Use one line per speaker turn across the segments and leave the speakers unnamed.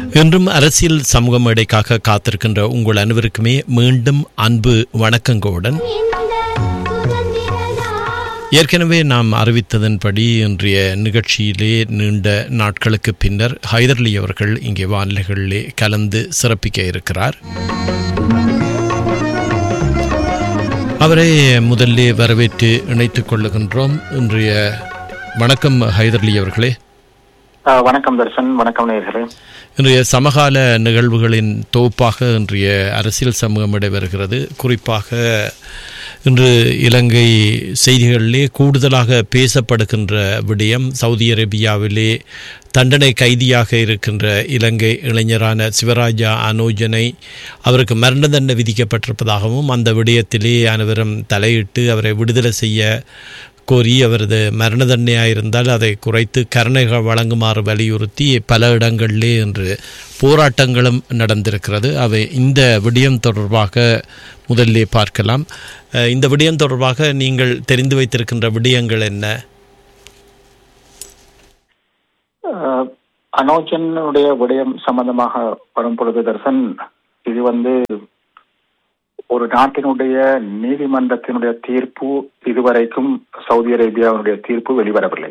இன்றும் அரசியல் சமூக மேடைக்காக காத்திருக்கின்ற உங்கள் அனைவருக்குமே மீண்டும் அன்பு வணக்கங்களுடன் ஏற்கனவே நாம் அறிவித்ததன்படி இன்றைய நிகழ்ச்சியிலே நீண்ட நாட்களுக்கு பின்னர் ஹைதர்லி அவர்கள் இங்கே வானிலைகளிலே கலந்து சிறப்பிக்க இருக்கிறார் அவரை முதல்ல வரவேற்று இணைத்துக் கொள்ளுகின்றோம் இன்றைய வணக்கம் ஹைதர்லி அவர்களே
ஆ, வணக்கம் தர்ஷன் வணக்கம் நேர்களே
இன்றைய சமகால நிகழ்வுகளின் தொகுப்பாக இன்றைய அரசியல் சமூகம் இடம்பெறுகிறது குறிப்பாக இன்று இலங்கை செய்திகளிலே கூடுதலாக பேசப்படுகின்ற விடயம் சவுதி அரேபியாவிலே தண்டனை கைதியாக இருக்கின்ற இலங்கை இளைஞரான சிவராஜா அனோஜனை அவருக்கு மரண தண்டனை விதிக்கப்பட்டிருப்பதாகவும் அந்த விடயத்திலே அனைவரும் தலையிட்டு அவரை விடுதலை செய்ய கோரி அவரது மரண தண்டனையாக இருந்தால் அதை குறைத்து கருணை வழங்குமாறு வலியுறுத்தி பல இடங்களிலே இன்று போராட்டங்களும் நடந்திருக்கிறது அவை இந்த விடயம் தொடர்பாக முதல்லே பார்க்கலாம் அஹ், இந்த விடயம் தொடர்பாக நீங்கள் தெரிந்து வைத்திருக்கின்ற விடயங்கள் என்ன
ஆ, அனோஜனுடைய விடயம் சம்பந்தமாக வரும் பொழுது தர்ஷன் இது வந்து ஒரு நாட்டினுடைய நீதிமன்றத்தினுடைய தீர்ப்பு இதுவரைக்கும் சவுதி அரேபியாவினுடைய தீர்ப்பு வெளிவரவில்லை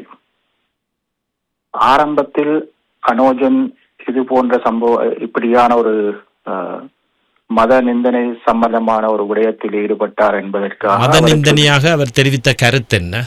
ஆரம்பத்தில் அனோஜன் இது போன்ற சம்பவ இப்படியான ஒரு ஆ, மத நிந்தனை சம்பந்தமான ஒரு விடயத்தில் ஈடுபட்டார் என்பதற்காக
மத
அவருக்கு-
நிந்தனையாக அவர் தெரிவித்த கருத்து என்ன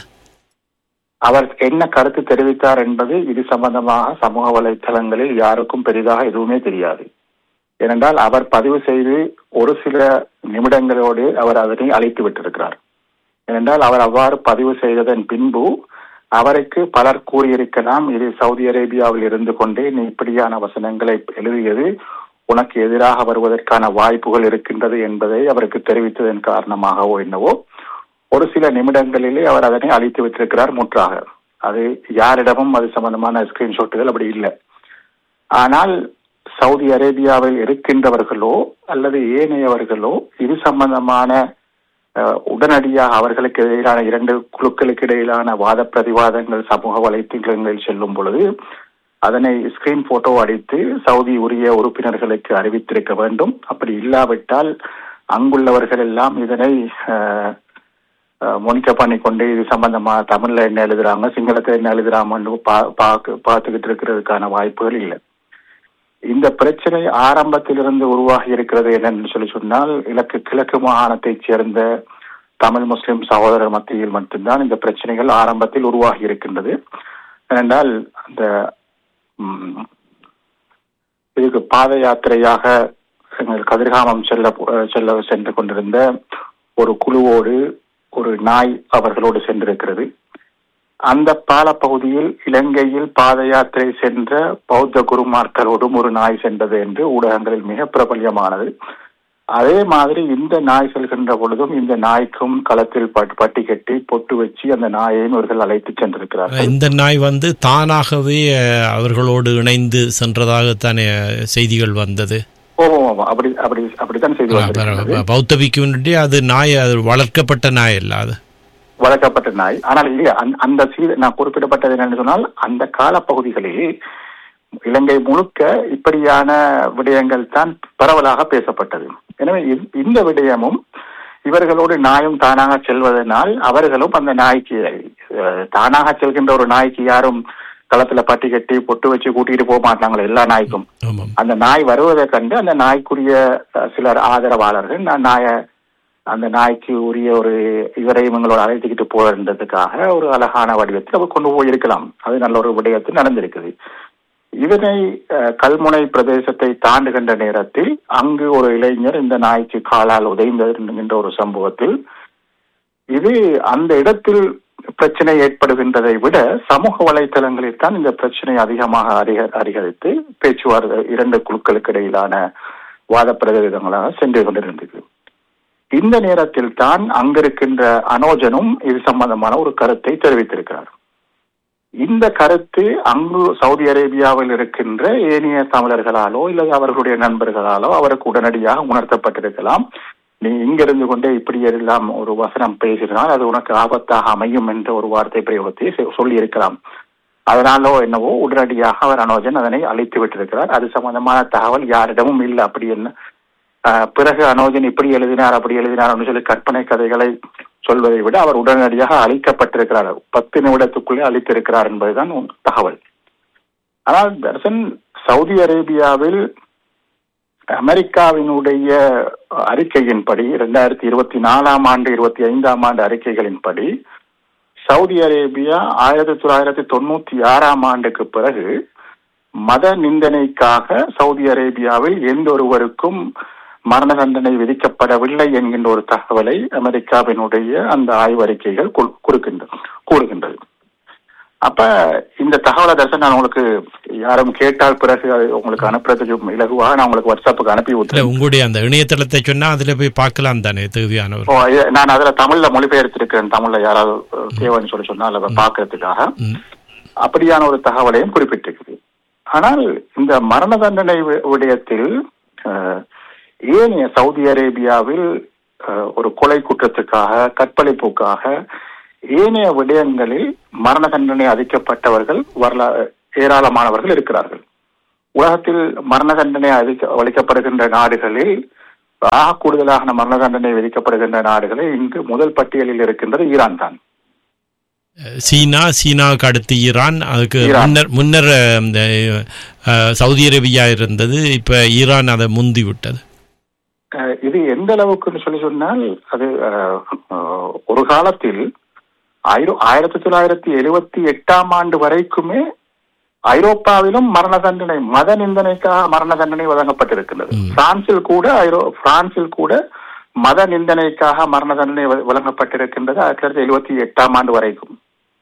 அவர் என்ன கருத்து தெரிவித்தார் என்பது இது சம்பந்தமாக சமூக வலைத்தளங்களில் யாருக்கும் பெரிதாக எதுவுமே தெரியாது ஏனென்றால் அவர் பதிவு செய்து ஒரு சில நிமிடங்களோடு அவர் அதனை அழைத்து விட்டிருக்கிறார் ஏனென்றால் அவர் அவ்வாறு பதிவு செய்ததன் பின்பு அவருக்கு பலர் கூறியிருக்கலாம் இது சவுதி அரேபியாவில் இருந்து கொண்டே நீ இப்படியான வசனங்களை எழுதியது உனக்கு எதிராக வருவதற்கான வாய்ப்புகள் இருக்கின்றது என்பதை அவருக்கு தெரிவித்ததன் காரணமாகவோ என்னவோ ஒரு சில நிமிடங்களிலே அவர் அதனை அழித்து விட்டிருக்கிறார் முற்றாக அது யாரிடமும் அது சம்பந்தமான ஸ்கிரீன்ஷாட்டுகள் அப்படி இல்லை ஆனால் சவுதி அரேபியாவில் இருக்கின்றவர்களோ அல்லது ஏனையவர்களோ இது சம்பந்தமான அஹ், உடனடியாக அவர்களுக்கு இடையிலான இரண்டு குழுக்களுக்கு இடையிலான வாத பிரதிவாதங்கள் சமூக வலைத்தளங்களில் செல்லும் பொழுது அதனை ஸ்கிரீன் போட்டோ அடித்து சவுதி உரிய உறுப்பினர்களுக்கு அறிவித்திருக்க வேண்டும் அப்படி இல்லாவிட்டால் அங்குள்ளவர்கள் எல்லாம் இதனை அஹ், மோனிட்டர் பண்ணி கொண்டு இது சம்பந்தமா தமிழ்ல என்ன எழுதுறாங்க சிங்களத்துல என்ன எழுதுறாங்கன்னு பா- பாக்கு பார்த்துக்கிட்டு இருக்கிறதுக்கான வாய்ப்புகள் இல்லை இந்த பிரச்சனை ஆரம்பத்திலிருந்து உருவாகி இருக்கிறது என்னன்னு சொல்லி சொன்னால் இலக்கு கிழக்கு மாகாணத்தைச் சேர்ந்த தமிழ் முஸ்லிம் சகோதரர் மத்தியில் மட்டும்தான் இந்த பிரச்சனைகள் ஆரம்பத்தில் உருவாகி இருக்கின்றது ஏனென்றால் அந்த ம், இதுக்கு பாத யாத்திரையாக எங்கள் கதிர்காமம் செல்ல செல்ல சென்று கொண்டிருந்த ஒரு குழுவோடு ஒரு நாய் அவர்களோடு சென்றிருக்கிறது அந்த பாலப்பகுதியில் இலங்கையில் பாத யாத்திரை சென்ற பௌத்த குருமார்களோடும் ஒரு நாய் சென்றது என்று ஊடகங்களில் மிக பிரபல்யமானது அதே மாதிரி இந்த நாய் செல்கின்ற பொழுதும் இந்த நாய்க்கும் களத்தில் பட்- பட்டி கட்டி பொட்டு வச்சு அந்த நாயையும் இவர்கள் அழைத்து சென்றிருக்கிறார்கள்
இந்த நாய் வந்து தானாகவே அஹ், அவர்களோடு இணைந்து சென்றதாகத்தானே அஹ், செய்திகள் வந்தது
ஓ ஓ, ஓ, அப்படி அப்படி அப்படித்தான் செய்து வந்திருக்கிறது
பௌத்த பிக்குவினுடைய அது நாய் அது வளர்க்கப்பட்ட நாய் அல்ல அது
வளர்க்கப்பட்ட நாய் ஆனால் இல்ல அந்த- அந்த சீ நான் குறிப்பிடப்பட்டது என்னன்னு சொன்னால் அந்த காலப்பகுதிகளில் இலங்கை முழுக்க இப்படியான விடயங்கள் தான் பரவலாக பேசப்பட்டது எனவே இந்- இந்த விடயமும் இவர்களோடு நாயும் தானாக செல்வதனால் அவர்களும் அந்த நாய்க்கு அஹ், தானாக செல்கின்ற ஒரு நாய்க்கு யாரும் களத்துல பட்டி கட்டி பொட்டு வச்சு கூட்டிட்டு போக மாட்டாங்களே எல்லா நாய்க்கும்
ஆமாம்
அந்த நாய் வருவதை கண்டு அந்த நாய்க்குரிய அஹ், சிலர் ஆதரவாளர்கள் நான் நாய அந்த நாய்க்கு உரிய ஒரு இவரை இவங்களோட அழைத்துக்கிட்டு போறதுக்காக ஒரு அழகான வடிவத்தில் அவர் கொண்டு போயிருக்கலாம் அது நல்ல ஒரு விடயத்தில் நடந்திருக்குது இதனை அஹ், கல்முனை பிரதேசத்தை தாண்டுகின்ற நேரத்தில் அங்கு ஒரு இளைஞர் இந்த நாய்க்கு காலால் உதைந்த ஒரு சம்பவத்தில் இது அந்த இடத்தில் பிரச்சனை ஏற்படுகின்றதை விட சமூக வலைத்தளங்களில் தான் இந்த பிரச்சனை அதிகமாக அதிக அதிகரித்து பேச்சுவார்த்தை இரண்டு குழுக்களுக்கு இடையிலான வாத பிரதிவிதங்களாக சென்று கொண்டிருந்தது இந்த நேரத்தில் தான் அங்கிருக்கின்ற அனோஜனும் இது சம்பந்தமான ஒரு கருத்தை தெரிவித்திருக்கிறார் இந்த கருத்து அங்கு சவுதி அரேபியாவில் இருக்கின்ற ஏனைய தமிழர்களாலோ இல்லை அவர்களுடைய நண்பர்களாலோ அவருக்கு உடனடியாக உணர்த்தப்பட்டிருக்கலாம் நீ இங்கிருந்து கொண்டே இப்படி எல்லாம் ஒரு வசனம் பேசினால் அது உனக்கு ஆபத்தாக அமையும் என்ற ஒரு வார்த்தை பிரயோகத்தை சொல்லி இருக்கலாம் அதனாலோ என்னவோ உடனடியாக அவர் அனோஜன் அதனை அழித்து விட்டிருக்கிறார் அது சம்பந்தமான தகவல் யாரிடமும் இல்லை அப்படி என்ன ஆஹ், பிறகு அனோஜன் இப்படி எழுதினார் அப்படி எழுதினார் அப்படின்னு சொல்லி கற்பனை கதைகளை சொல்வதை விட அவர் உடனடியாக அழிக்கப்பட்டிருக்கிறார் பத்து நிமிடத்துக்குள்ளே அழித்திருக்கிறார் என்பதுதான் உன் தகவல் ஆனால் தர்சன் சவுதி அரேபியாவில் அமெரிக்காவினுடைய அறிக்கையின்படி இரண்டாயிரத்தி இருபத்தி நாலாம் ஆண்டு இருபத்தி ஐந்தாம் ஆண்டு அறிக்கைகளின்படி சவுதி அரேபியா ஆயிரத்தி தொள்ளாயிரத்தி தொண்ணூத்தி ஆறாம் ஆண்டுக்கு பிறகு மத நிந்தனைக்காக சவுதி அரேபியாவில் எந்த ஒருவருக்கும் மரண தண்டனை விதிக்கப்படவில்லை என்கின்ற ஒரு தகவலை அமெரிக்காவினுடைய அந்த ஆய்வறிக்கைகள் கு- கொடுக்கின்ற கூறுகின்றது அப்ப இந்த தகவலை தர்சன் நான் உங்களுக்கு யாரும் கேட்டால் பிறகு அது உங்களுக்கு அனுப்புறதுக்கு இலகுவாக நான் உங்களுக்கு வாட்ஸ்அப்புக்கு அனுப்பி
இல்ல
விட்டுறேன்
உங்களுடைய அந்த இணையதளத்தை சொன்னா அதுல போய் பார்க்கலாம் தானே தகுதியானவர்
ஓ, இது- நான் அதுல தமிழ்ல மொழிபெயர்த்திருக்கிறேன் தமிழ்ல யாராவது அஹ், தேவைன்னு சொல்லி சொன்னா அதை பாக்குறதுக்காக
ம்.
அப்படியான ஒரு தகவலையும் குறிப்பிட்டிருக்குது ஆனால் இந்த மரண தண்டனை வி- விடயத்தில் அஹ், ஏன் சவுதி அரேபியாவில் அஹ், ஒரு கொலை குற்றத்துக்காக கற்பழிப்புக்காக ஏனைய விடயங்களில் மரண தண்டனை அதிக்கப்பட்டவர்கள் வரலா ஏராளமானவர்கள் இருக்கிறார்கள் உலகத்தில் மரண தண்டனை அதிக அளிக்கப்படுகின்ற நாடுகளில் ஆக கூடுதலாக மரண தண்டனை விதிக்கப்படுகின்ற நாடுகளில் இன்று முதல் பட்டியலில் இருக்கின்றது ஈரான் தான்
சீனா சீனாவுக்கு அடுத்து ஈரான் அதுக்கு
ஈரான்.
முன்னர் முன்னர் அஹ், இந்த அஹ், சவுதி அரேபியா இருந்தது இப்ப ஈரான் அதை முந்தி விட்டது
அஹ் இது எந்த அளவுக்குன்னு சொல்லி சொன்னால் அது அஹ், அஹ், ஒரு காலத்தில் ஐரோ ஆயிரத்தி தொள்ளாயிரத்தி எழுபத்தி எட்டாம் ஆண்டு வரைக்குமே ஐரோப்பாவிலும் மரண தண்டனை மத நிந்தனைக்காக மரண தண்டனை வழங்கப்பட்டிருக்கின்றது
ம்.
பிரான்சில் கூட ஐரோ பிரான்சில் கூட மத நிந்தனைக்காக மரண தண்டனை வ- வழங்கப்பட்டிருக்கின்றது ஆயிரத்தி தொள்ளாயிரத்தி எழுபத்தி எட்டாம் ஆண்டு வரைக்கும்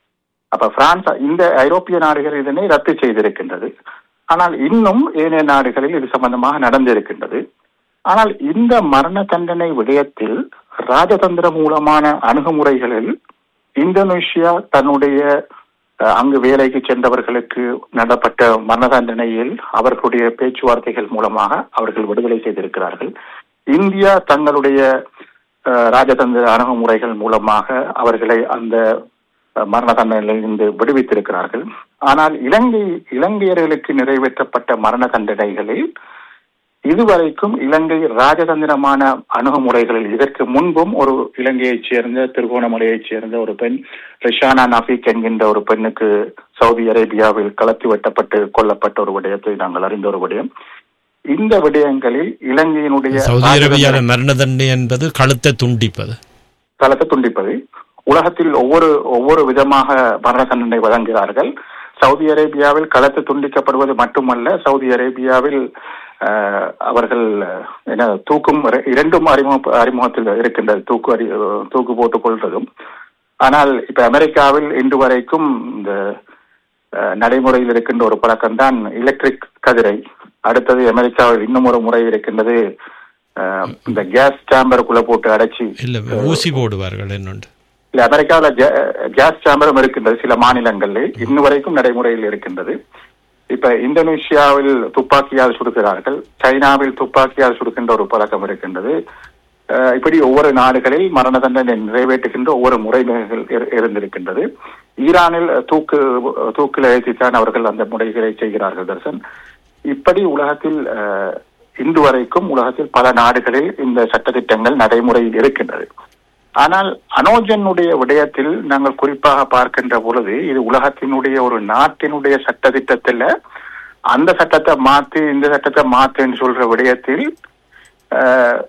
அப்ப பிரான்ஸ் இந்த ஐரோப்பிய நாடுகள் இதனை ரத்து செய்திருக்கின்றது ஆனால் இன்னும் ஏனைய நாடுகளில் இது சம்பந்தமாக நடந்திருக்கின்றது ஆனால் இந்த மரண தண்டனை விடயத்தில் ராஜதந்திர மூலமான அணுகுமுறைகளில் இந்தோனேஷியா தன்னுடைய அஹ், அங்கு வேலைக்கு சென்றவர்களுக்கு நடப்பட்ட மரண தண்டனையில் அவர்களுடைய பேச்சுவார்த்தைகள் மூலமாக அவர்கள் விடுதலை செய்திருக்கிறார்கள் இந்தியா தங்களுடைய அஹ், ராஜதந்திர அணுகுமுறைகள் மூலமாக அவர்களை அந்த அஹ், மரண தண்டனையிலிருந்து விடுவித்திருக்கிறார்கள் ஆனால் இலங்கை இலங்கையர்களுக்கு நிறைவேற்றப்பட்ட மரண தண்டனைகளில் இதுவரைக்கும் இலங்கை ராஜதந்திரமான அணுகுமுறைகளில் இதற்கு முன்பும் ஒரு இலங்கையைச் சேர்ந்த திருகோணமலையைச் சேர்ந்த ஒரு பெண் ரிஷானா நஃபீக் என்கின்ற ஒரு பெண்ணுக்கு சவுதி அரேபியாவில் கலத்தி வெட்டப்பட்டு கொல்லப்பட்ட ஒரு விடயத்தை நாங்கள் அறிந்த ஒரு விடயம் இந்த விடயங்களில் இலங்கையினுடைய
சவுதி அரேபியாவில்
ராஜதந்திர
மரண தண்டனை என்பது கழுத்தை துண்டிப்பது
தளத்தை துண்டிப்பது உலகத்தில் ஒவ்வொரு ஒவ்வொரு விதமாக மரண தண்டனை வழங்குகிறார்கள் சவுதி அரேபியாவில் களத்து துண்டிக்கப்படுவது மட்டுமல்ல சவுதி அரேபியாவில் அஹ், அவர்கள் அஹ், என்ன தூக்கும் இர- இரண்டும் அறிமுக அறிமுகத்தில் இருக்கின்றது தூக்கு அறி தூக்கு போட்டுக் கொள்வதும் ஆனால் இப்ப அமெரிக்காவில் இன்று வரைக்கும் இந்த அஹ், நடைமுறையில் இருக்கின்ற ஒரு பழக்கம்தான் எலக்ட்ரிக் கதிரை அடுத்தது அமெரிக்காவில் இன்னும் ஒரு முறை இருக்கின்றது அஹ், இந்த கேஸ் சாம்பருக்குள்ள போட்டு அடைச்சி
இல்ல ஊசி போடுவார்கள் என்னொன்று
இல்ல அமெரிக்காவில் கேஸ் சாம்பரும் இருக்கின்றது சில மாநிலங்களில் இன்னும் வரைக்கும் நடைமுறையில் இருக்கின்றது இப்ப இந்தோனேஷியாவில் துப்பாக்கியால் சுடுகிறார்கள் சைனாவில் துப்பாக்கியால் சுடுகின்ற ஒரு பழக்கம் இருக்கின்றது அஹ் இப்படி ஒவ்வொரு நாடுகளில் மரண தண்டனை நிறைவேற்றுகின்ற ஒவ்வொரு முறைமைகள் இரு- இருந்திருக்கின்றது ஈரானில் தூக்கு தூக்கில் ஏற்றித்தான் அவர்கள் அந்த முறைகளை செய்கிறார்கள் தர்சன் இப்படி உலகத்தில் அஹ், இன்று வரைக்கும் உலகத்தில் பல நாடுகளில் இந்த சட்டத்திட்டங்கள் நடைமுறையில் இருக்கின்றது ஆனால் அனோஜனுடைய விடயத்தில் நாங்கள் குறிப்பாக பார்க்கின்ற பொழுது இது உலகத்தினுடைய ஒரு நாட்டினுடைய சட்டத்திட்டத்தில் அந்த சட்டத்தை மாத்து இந்த சட்டத்தை மாத்துன்னு சொல்ற விடயத்தில் அஹ்,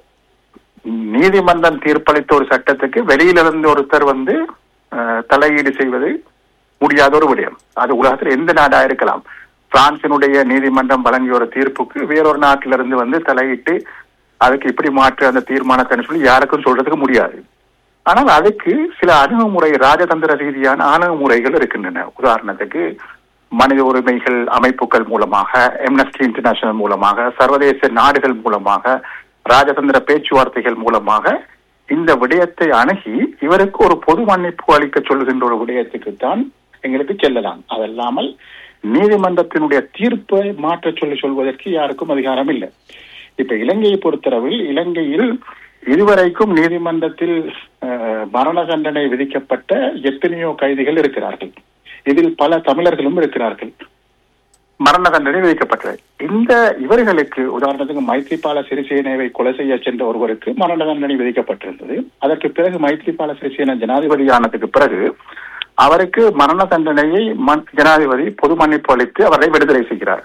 நீதிமன்றம் தீர்ப்பளித்த ஒரு சட்டத்துக்கு வெளியிலிருந்து ஒருத்தர் வந்து அஹ், தலையீடு செய்வது முடியாத ஒரு விடயம் அது உலகத்தில் எந்த நாடா இருக்கலாம் பிரான்சினுடைய நீதிமன்றம் வழங்கிய ஒரு தீர்ப்புக்கு வேறொரு நாட்டிலிருந்து வந்து தலையிட்டு அதுக்கு இப்படி மாற்று அந்த தீர்மானத்தை சொல்லி யாருக்கும் சொல்றதுக்கு முடியாது ஆனால் அதுக்கு சில அணுகுமுறை ராஜதந்திர ரீதியான அணுகுமுறைகள் இருக்கின்றன உதாரணத்துக்கு மனித உரிமைகள் அமைப்புகள் மூலமாக எம்னஸ்டி இன்டர்நேஷனல் மூலமாக சர்வதேச நாடுகள் மூலமாக ராஜதந்திர பேச்சுவார்த்தைகள் மூலமாக இந்த விடயத்தை அணுகி இவருக்கு ஒரு பொது மன்னிப்பு அளிக்க சொல்லுகின்ற ஒரு விடயத்துக்கு தான் எங்களுக்கு செல்லலாம் அதல்லாமல் நீதிமன்றத்தினுடைய தீர்ப்பை மாற்ற சொல்லி சொல்வதற்கு யாருக்கும் அதிகாரம் இல்லை இப்ப இலங்கையை பொறுத்தளவில் இலங்கையில் இதுவரைக்கும் நீதிமன்றத்தில் அஹ், மரண தண்டனை விதிக்கப்பட்ட எத்தனையோ கைதிகள் இருக்கிறார்கள் இதில் பல தமிழர்களும் இருக்கிறார்கள் மரண தண்டனை விதிக்கப்பட்டது இந்த இவர்களுக்கு உதாரணத்துக்கு மைத்ரிபால சிறிசேனாவை கொலை செய்ய சென்ற ஒருவருக்கு மரண தண்டனை விதிக்கப்பட்டிருந்தது அதற்கு பிறகு மைத்ரிபால சிறிசேனா ஜனாதிபதியானதுக்கு பிறகு அவருக்கு மரண தண்டனையை மன்- ஜனாதிபதி பொது மன்னிப்பு அளித்து அவரை விடுதலை செய்கிறார்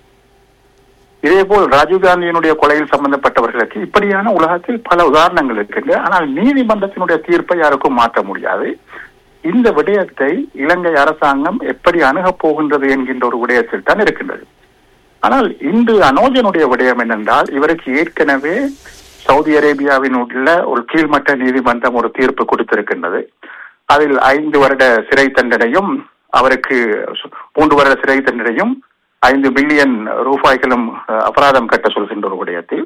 இதேபோல் ராஜீவ்காந்தியினுடைய கொலையில் சம்பந்தப்பட்டவர்களுக்கு இப்படியான உலகத்தில் பல உதாரணங்கள் இருக்கின்றன ஆனால் நீதிமன்றத்தினுடைய தீர்ப்பை யாருக்கும் மாற்ற முடியாது இந்த விடயத்தை இலங்கை அரசாங்கம் எப்படி அணுகப் போகின்றது என்கின்ற ஒரு விடயத்தில் தான் இருக்கின்றது ஆனால் இன்று அனோஜனுடைய விடயம் என்னென்றால் இவருக்கு ஏற்கனவே சவுதி அரேபியாவின் உள்ள ஒரு கீழ்மட்ட நீதிமன்றம் ஒரு தீர்ப்பு கொடுத்திருக்கின்றது அதில் ஐந்து வருட சிறை தண்டனையும் அவருக்கு சு- மூன்று வருட சிறை தண்டனையும் ஐந்து பில்லியன் ரூபாய்களும் அஹ், அபராதம் கட்ட சொல்கின்ற ஒரு விடயத்தில்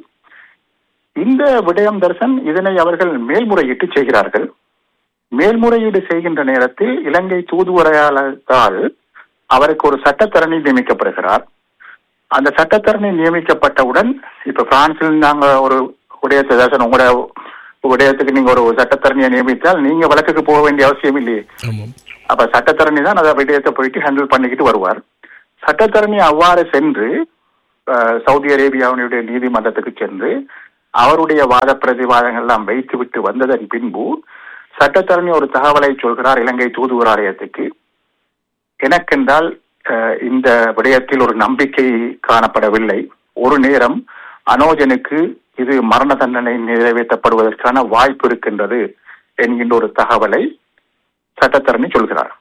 இந்த விடயம் தர்சன் இதனை அவர்கள் மேல்முறையீட்டு செய்கிறார்கள் மேல்முறையீடு செய்கின்ற நேரத்தில் இலங்கை தூதுவரையாளரால் அவருக்கு ஒரு சட்டத்தரணி நியமிக்கப்படுகிறார் அந்த சட்டத்தரணி நியமிக்கப்பட்டவுடன் இப்ப பிரான்சில் நாங்க ஒரு விடயத்தை தர்சன் உங்களோட விடயத்துக்கு நீங்க ஒரு சட்டத்தரணியை நியமித்தால் நீங்க வழக்குக்கு போக வேண்டிய அவசியம் இல்லையே
ஆமாம்
அப்ப சட்டத்தரணி தான் அதை விடயத்தை போயிட்டு ஹேண்டில் பண்ணிக்கிட்டு வருவார் சட்டத்தரணி அவ்வாறு சென்று அஹ், சவுதி அரேபியாவினுடைய நீதிமன்றத்துக்கு சென்று அவருடைய வாத பிரதிவாதங்கள் எல்லாம் வைத்துவிட்டு வந்ததன் பின்பு சட்டத்தரணி ஒரு தகவலை சொல்கிறார் இலங்கை தூதுவர் ஆலயத்துக்கு எனக்கென்றால் அஹ், இந்த விடயத்தில் ஒரு நம்பிக்கை காணப்படவில்லை ஒரு நேரம் அனோஜனுக்கு இது மரண தண்டனை நிறைவேற்றப்படுவதற்கான வாய்ப்பு இருக்கின்றது என்கின்ற ஒரு தகவலை சட்டத்தரணி சொல்கிறார்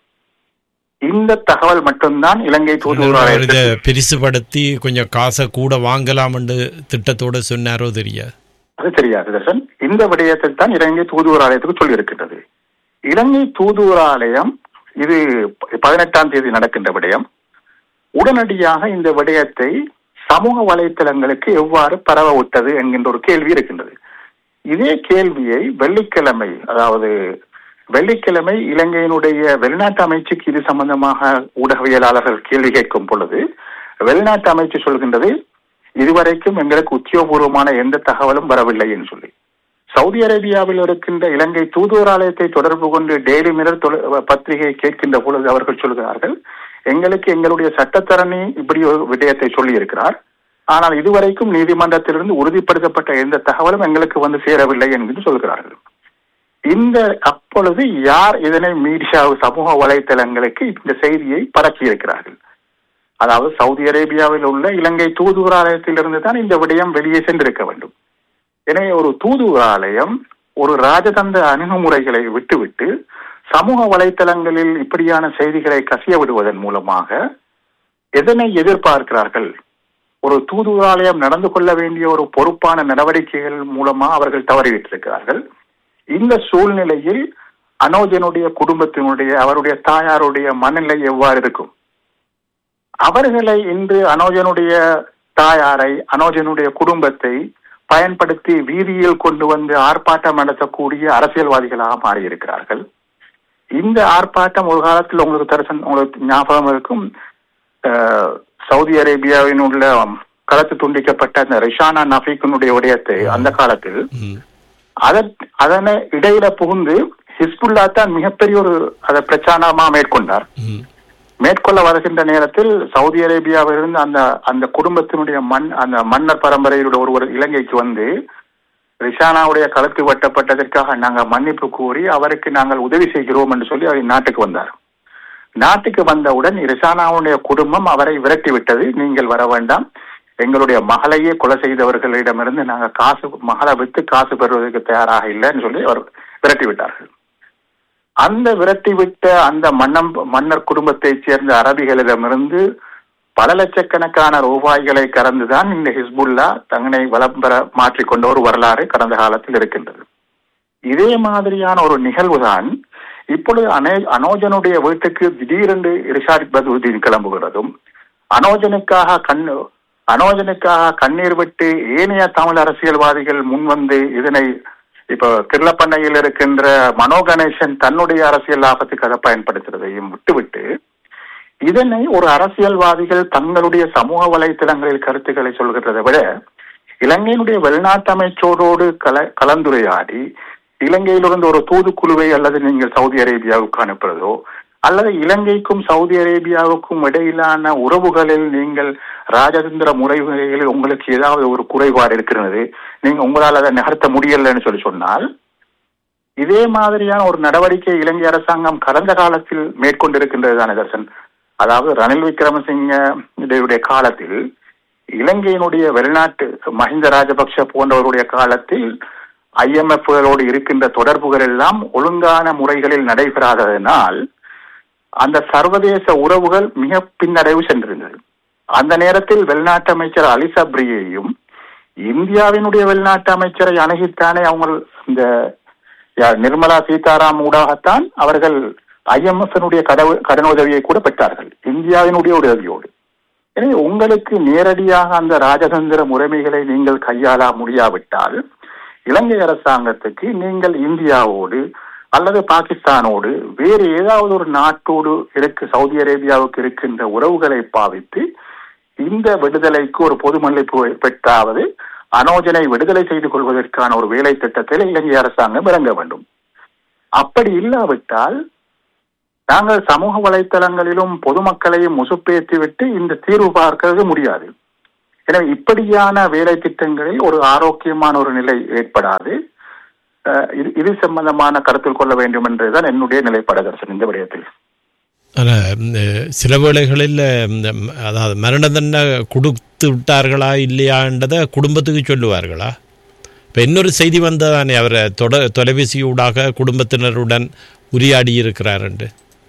இந்த தகவல் மட்டும்தான் இலங்கை தூதுவர்
அவர் இதை
ஆலயத்துக்கு
பெரிசுபடுத்தி கொஞ்சம் காசை கூட வாங்கலாம் என்று திட்டத்தோட சொன்னாரோ தெரியாது
அது தெரியாது தர்சன் இந்த விடயத்தை தான் இலங்கை தூதுவர் ஆலயத்துக்கு சொல்லி இருக்கின்றது இலங்கை தூதுவர் ஆலயம் இது பதினெட்டாம் தேதி நடக்கின்ற விடயம் உடனடியாக இந்த விடயத்தை சமூக வலைத்தளங்களுக்கு எவ்வாறு பரவ விட்டது என்கின்ற ஒரு கேள்வி இருக்கின்றது இதே கேள்வியை வெள்ளிக்கிழமை அதாவது வெள்ளிக்கிழமை இலங்கையினுடைய வெளிநாட்டு அமைச்சுக்கு இது சம்பந்தமாக ஊடகவியலாளர்கள் கேள்வி கேட்கும் பொழுது வெளிநாட்டு அமைச்சு சொல்கின்றது இதுவரைக்கும் எங்களுக்கு உத்தியோகபூர்வமான எந்த தகவலும் வரவில்லை என்று சொல்லி சவுதி அரேபியாவில் இருக்கின்ற இலங்கை தூதுவர் ஆலயத்தை தொடர்பு கொண்டு டெய்லி மிரர் தொலை- பத்திரிகை கேட்கின்ற பொழுது அவர்கள் சொல்கிறார்கள் எங்களுக்கு எங்களுடைய சட்டத்தரணி இப்படி ஒரு விடயத்தை சொல்லி இருக்கிறார் ஆனால் இதுவரைக்கும் நீதிமன்றத்திலிருந்து உறுதிப்படுத்தப்பட்ட எந்த தகவலும் எங்களுக்கு வந்து சேரவில்லை என்று சொல்கிறார்கள் இந்த அப்பொழுது யார் இதனை மீடியா சமூக வலைத்தளங்களுக்கு இந்த செய்தியை பரப்பி இருக்கிறார்கள் அதாவது சவுதி அரேபியாவில் உள்ள இலங்கை தூதுவர் ஆலயத்திலிருந்து தான் இந்த விடயம் வெளியே சென்றிருக்க வேண்டும் எனவே ஒரு தூதுவர் ஆலயம் ஒரு ராஜதந்திர அணுகுமுறைகளை விட்டுவிட்டு சமூக வலைத்தளங்களில் இப்படியான செய்திகளை கசிய விடுவதன் மூலமாக எதனை எதிர்பார்க்கிறார்கள் ஒரு தூதுவராலயம் நடந்து கொள்ள வேண்டிய ஒரு பொறுப்பான நடவடிக்கைகள் மூலமா அவர்கள் தவறிவிட்டிருக்கிறார்கள் இந்த சூழ்நிலையில் அனோஜனுடைய குடும்பத்தினுடைய அவருடைய தாயாருடைய மனநிலை எவ்வாறு இருக்கும் அவர்களை இன்று அனோஜனுடைய தாயாரை அனோஜனுடைய குடும்பத்தை பயன்படுத்தி வீதியில் கொண்டு வந்து ஆர்ப்பாட்டம் நடத்தக்கூடிய அரசியல்வாதிகளாக மாறியிருக்கிறார்கள் இந்த ஆர்ப்பாட்டம் ஒரு காலத்தில் உங்களுக்கு தரிசனம் உங்களுக்கு ஞாபகம் இருக்கும் அஹ், சவுதி அரேபியாவின் உள்ள களத்து துண்டிக்கப்பட்ட அந்த ரிஷானா நஃபீக்கினுடைய விடயத்தை அந்த காலத்தில்
ம்.
அதன் அதனை இடையில புகுந்து ஹிஸ்புல்லா தான் மிகப்பெரிய ஒரு அதை பிரச்சாரமா மேற்கொண்டார்
ம்.
மேற்கொள்ள வருகின்ற நேரத்தில் சவுதி அரேபியாவிலிருந்து அந்த அந்த குடும்பத்தினுடைய மண் அந்த மன்னர் பரம்பரையுடைய ஒருவர் இலங்கைக்கு வந்து ரிஷானாவுடைய கழுத்து வெட்டப்பட்டதற்காக நாங்கள் மன்னிப்பு கூறி அவருக்கு நாங்கள் உதவி செய்கிறோம் என்று சொல்லி அவர் நாட்டுக்கு வந்தார் நாட்டுக்கு வந்தவுடன் ரிஷானாவுடைய குடும்பம் அவரை விரட்டி விட்டது நீங்கள் வர வேண்டாம் எங்களுடைய மகளையே கொலை செய்தவர்களிடமிருந்து நாங்கள் காசு மகளை வித்து காசு பெறுவதற்கு தயாராக இல்லைன்னு சொல்லி அவர் விரட்டி விட்டார்கள் அந்த விரட்டி விட்ட அந்த மன்னம் மன்னர் குடும்பத்தைச் சேர்ந்த அரபிகளிடமிருந்து பல லட்சக்கணக்கான ரூபாய்களை கறந்துதான் இந்த ஹிஸ்புல்லா தங்களை வளம் பெற மாற்றிக்கொண்ட ஒரு வரலாறு கடந்த காலத்தில் இருக்கின்றது இதே மாதிரியான ஒரு நிகழ்வுதான் இப்பொழுது அனே அனோஜனுடைய வீட்டுக்கு திடீரென்று இரிஷாத் பதுதீன் கிளம்புகிறதும் அனோஜனுக்காக கண் அனோஜனுக்காக கண்ணீர் விட்டு ஏனைய தமிழ் அரசியல்வாதிகள் முன்வந்து இதனை இப்போ கிருளப்பண்ணையில் இருக்கின்ற மனோ கணேசன் தன்னுடைய அரசியல் லாபத்துக்கு அதை பயன்படுத்துறதையும் விட்டுவிட்டு இதனை ஒரு அரசியல்வாதிகள் தங்களுடைய சமூக வலைத்தளங்களில் கருத்துக்களை சொல்கிறதை விட இலங்கையினுடைய வெளிநாட்டு அமைச்சரோடு கல கலந்துரையாடி இலங்கையிலிருந்து ஒரு தூதுக்குழுவை அல்லது நீங்கள் சவுதி அரேபியாவுக்கு அனுப்புறதோ அல்லது இலங்கைக்கும் சவுதி அரேபியாவுக்கும் இடையிலான உறவுகளில் நீங்கள் ராஜதந்திர முறைகளில் உங்களுக்கு ஏதாவது ஒரு குறைபாடு இருக்கிறது நீங்க உங்களால் அதை நகர்த்த முடியலன்னு சொல்லி சொன்னால் இதே மாதிரியான ஒரு நடவடிக்கை இலங்கை அரசாங்கம் கடந்த காலத்தில் மேற்கொண்டிருக்கின்றது தானே தர்சன் அதாவது ரணில் விக்ரமசிங்க உடைய காலத்தில் இலங்கையினுடைய வெளிநாட்டு மஹிந்த ராஜபக்ஷ போன்றவருடைய காலத்தில் ஐஎம்எஃப்களோடு இருக்கின்ற தொடர்புகள் எல்லாம் ஒழுங்கான முறைகளில் நடைபெறாததனால் அந்த சர்வதேச உறவுகள் மிக பின்னடைவு சென்றிருந்தது அந்த நேரத்தில் வெளிநாட்டு அமைச்சர் அலி சப்ரியையும் இந்தியாவினுடைய வெளிநாட்டு அமைச்சரை அணுகித்தானே அவங்க இந்த யார், நிர்மலா சீதாராம் ஊடாகத்தான் அவர்கள் ஐஎம்எஃப் கடவு கடனுதவியை கூட பெற்றார்கள் இந்தியாவினுடைய உதவியோடு எனவே உங்களுக்கு நேரடியாக அந்த ராஜதந்திர முறைமைகளை நீங்கள் கையாள முடியாவிட்டால் இலங்கை அரசாங்கத்துக்கு நீங்கள் இந்தியாவோடு அல்லது பாகிஸ்தானோடு வேறு ஏதாவது ஒரு நாட்டோடு இருக்கு சவுதி அரேபியாவுக்கு இருக்கின்ற உறவுகளை பாவித்து இந்த விடுதலைக்கு ஒரு பொது மன்னிப்பு பெற்றாவது அனோஜனை விடுதலை செய்து கொள்வதற்கான ஒரு வேலை திட்டத்தில் இலங்கை அரசாங்கம் இறங்க வேண்டும் அப்படி இல்லாவிட்டால் நாங்கள் சமூக வலைத்தளங்களிலும் பொதுமக்களையும் முசுப்பேற்றிவிட்டு இந்த தீர்வு பார்க்கிறது முடியாது எனவே இப்படியான வேலை திட்டங்களில் ஒரு ஆரோக்கியமான ஒரு நிலை ஏற்படாது அஹ், இது இது சம்பந்தமான கருத்தில் கொள்ள வேண்டும் என்றுதான் என்னுடைய நிலைப்பாடு தர்சன் இந்த விடயத்தில்
ஆனால் சில வேளைகளில் இந்த ம- அதாவது மரண தண்டனை கொடுத்து விட்டார்களா இல்லையான்றதை குடும்பத்துக்கு சொல்லுவார்களா இப்போ இன்னொரு செய்தி வந்ததானே அவரை தொட தொலைபேசியூடாக குடும்பத்தினருடன் உரையாடி இருக்கிறாருண்டு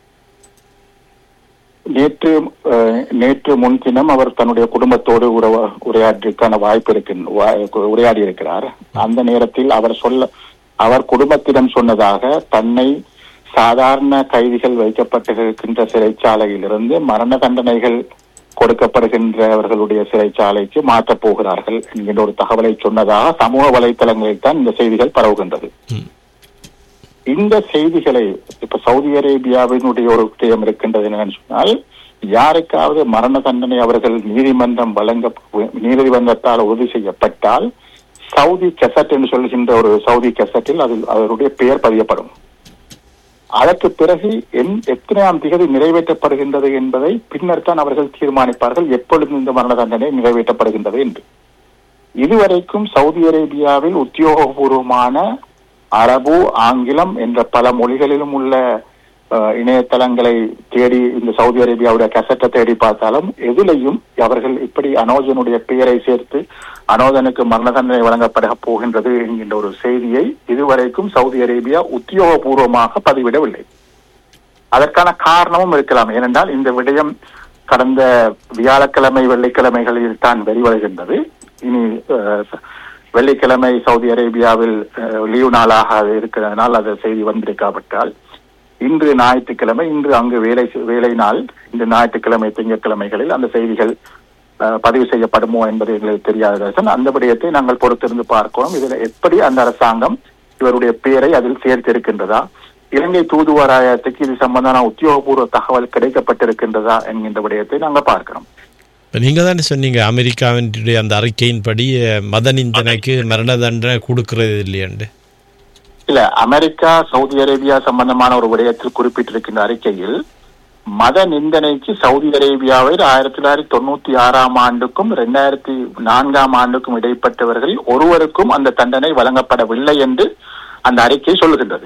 நேற்று அஹ், நேற்று முன்தினம் அவர் தன்னுடைய குடும்பத்தோடு உறவ உரையாற்றிற்கான வாய்ப்பு இருக்கு உரையாடி இருக்கிறார் அந்த நேரத்தில் அவர் சொல்ல அவர் குடும்பத்திடம் சொன்னதாக தன்னை சாதாரண கைதிகள் வைக்கப்பட்டிருக்கின்ற சிறைச்சாலையிலிருந்து மரண தண்டனைகள் கொடுக்கப்படுகின்றவர்களுடைய சிறைச்சாலைக்கு மாற்றப் போகிறார்கள் என்கின்ற ஒரு தகவலை சொன்னதாக சமூக வலைத்தளங்களில் தான் இந்த செய்திகள் பரவுகின்றது
ம்.
இந்த செய்திகளை இப்ப சவுதி அரேபியாவினுடைய ஒரு விடயம் இருக்கின்றது என்னன்னு சொன்னால் யாருக்காவது மரண தண்டனை அவர்கள் நீதிமன்றம் வழங்க நீதிமன்றத்தால் உறுதி செய்யப்பட்டால் சவுதி கெசட் என்று சொல்லுகின்ற ஒரு சவுதி கெசட்டில் அதில் அவருடைய பெயர் பதியப்படும் அதற்கு பிறகு என் எத்தனையாம் திகதி நிறைவேற்றப்படுகின்றது என்பதை பின்னர் தான் அவர்கள் தீர்மானிப்பார்கள் எப்பொழுது இந்த மரண தண்டனை நிறைவேற்றப்படுகின்றது என்று இதுவரைக்கும் சவுதி அரேபியாவில் உத்தியோகபூர்வமான அரபு ஆங்கிலம் என்ற பல மொழிகளிலும் உள்ள அஹ், இணையதளங்களை தேடி இந்த சவுதி அரேபியாவுடைய கசட்டை தேடி பார்த்தாலும் எதிலையும் அவர்கள் இப்படி அனோஜனுடைய பெயரை சேர்த்து அனோஜனுக்கு மரண தண்டனை வழங்கப்பட போகின்றது என்கின்ற ஒரு செய்தியை இதுவரைக்கும் சவுதி அரேபியா உத்தியோகபூர்வமாக பதிவிடவில்லை அதற்கான காரணமும் இருக்கலாம் ஏனென்றால் இந்த விடயம் கடந்த வியாழக்கிழமை வெள்ளிக்கிழமைகளில் தான் வெளிவருகின்றது இனி அஹ், வெள்ளிக்கிழமை சவுதி அரேபியாவில் அஹ், லீவு நாளாக அது இருக்கிறதுனால் அது செய்தி வந்திருக்காவிட்டால் இன்று ஞாயிற்றுக்கிழமை இன்று அங்கு வேலை வேலை நாள் இந்த ஞாயிற்றுக்கிழமை திங்கட்கிழமைகளில் அந்த செய்திகள் அஹ், பதிவு செய்யப்படுமோ என்பது எங்களுக்கு தெரியாத தர்சன் அந்த விடயத்தை நாங்கள் பொறுத்திருந்து பார்க்கிறோம் இதுல எப்படி அந்த அரசாங்கம் இவருடைய பெயரை அதில் சேர்த்திருக்கின்றதா இலங்கை தூதுவராயத்துக்கு இது சம்பந்தமான உத்தியோகபூர்வ தகவல் கிடைக்கப்பட்டிருக்கின்றதா என்கின்ற விடயத்தை நாங்கள் பார்க்கிறோம்
இப்போ நீங்கள் தானே சொன்னீங்க அமெரிக்காவினுடைய அந்த அறிக்கையின்படி அஹ், மத நிந்தனைக்கு மரண தண்டனை கொடுக்கறது இல்லையாண்டு
இல்ல அமெரிக்கா சவுதி அரேபியா சம்பந்தமான ஒரு விடயத்தில் குறிப்பிட்டிருக்கின்ற அறிக்கையில் மத நிந்தனைக்கு சவுதி அரேபியாவில் ஆயிரத்தி தொள்ளாயிரத்தி தொண்ணூத்தி ஆறாம் ஆண்டுக்கும் இரண்டாயிரத்தி நான்காம் ஆண்டுக்கும் இடைப்பட்டவர்களில் ஒருவருக்கும் அந்த தண்டனை வழங்கப்படவில்லை என்று அந்த அறிக்கை சொல்லுகின்றது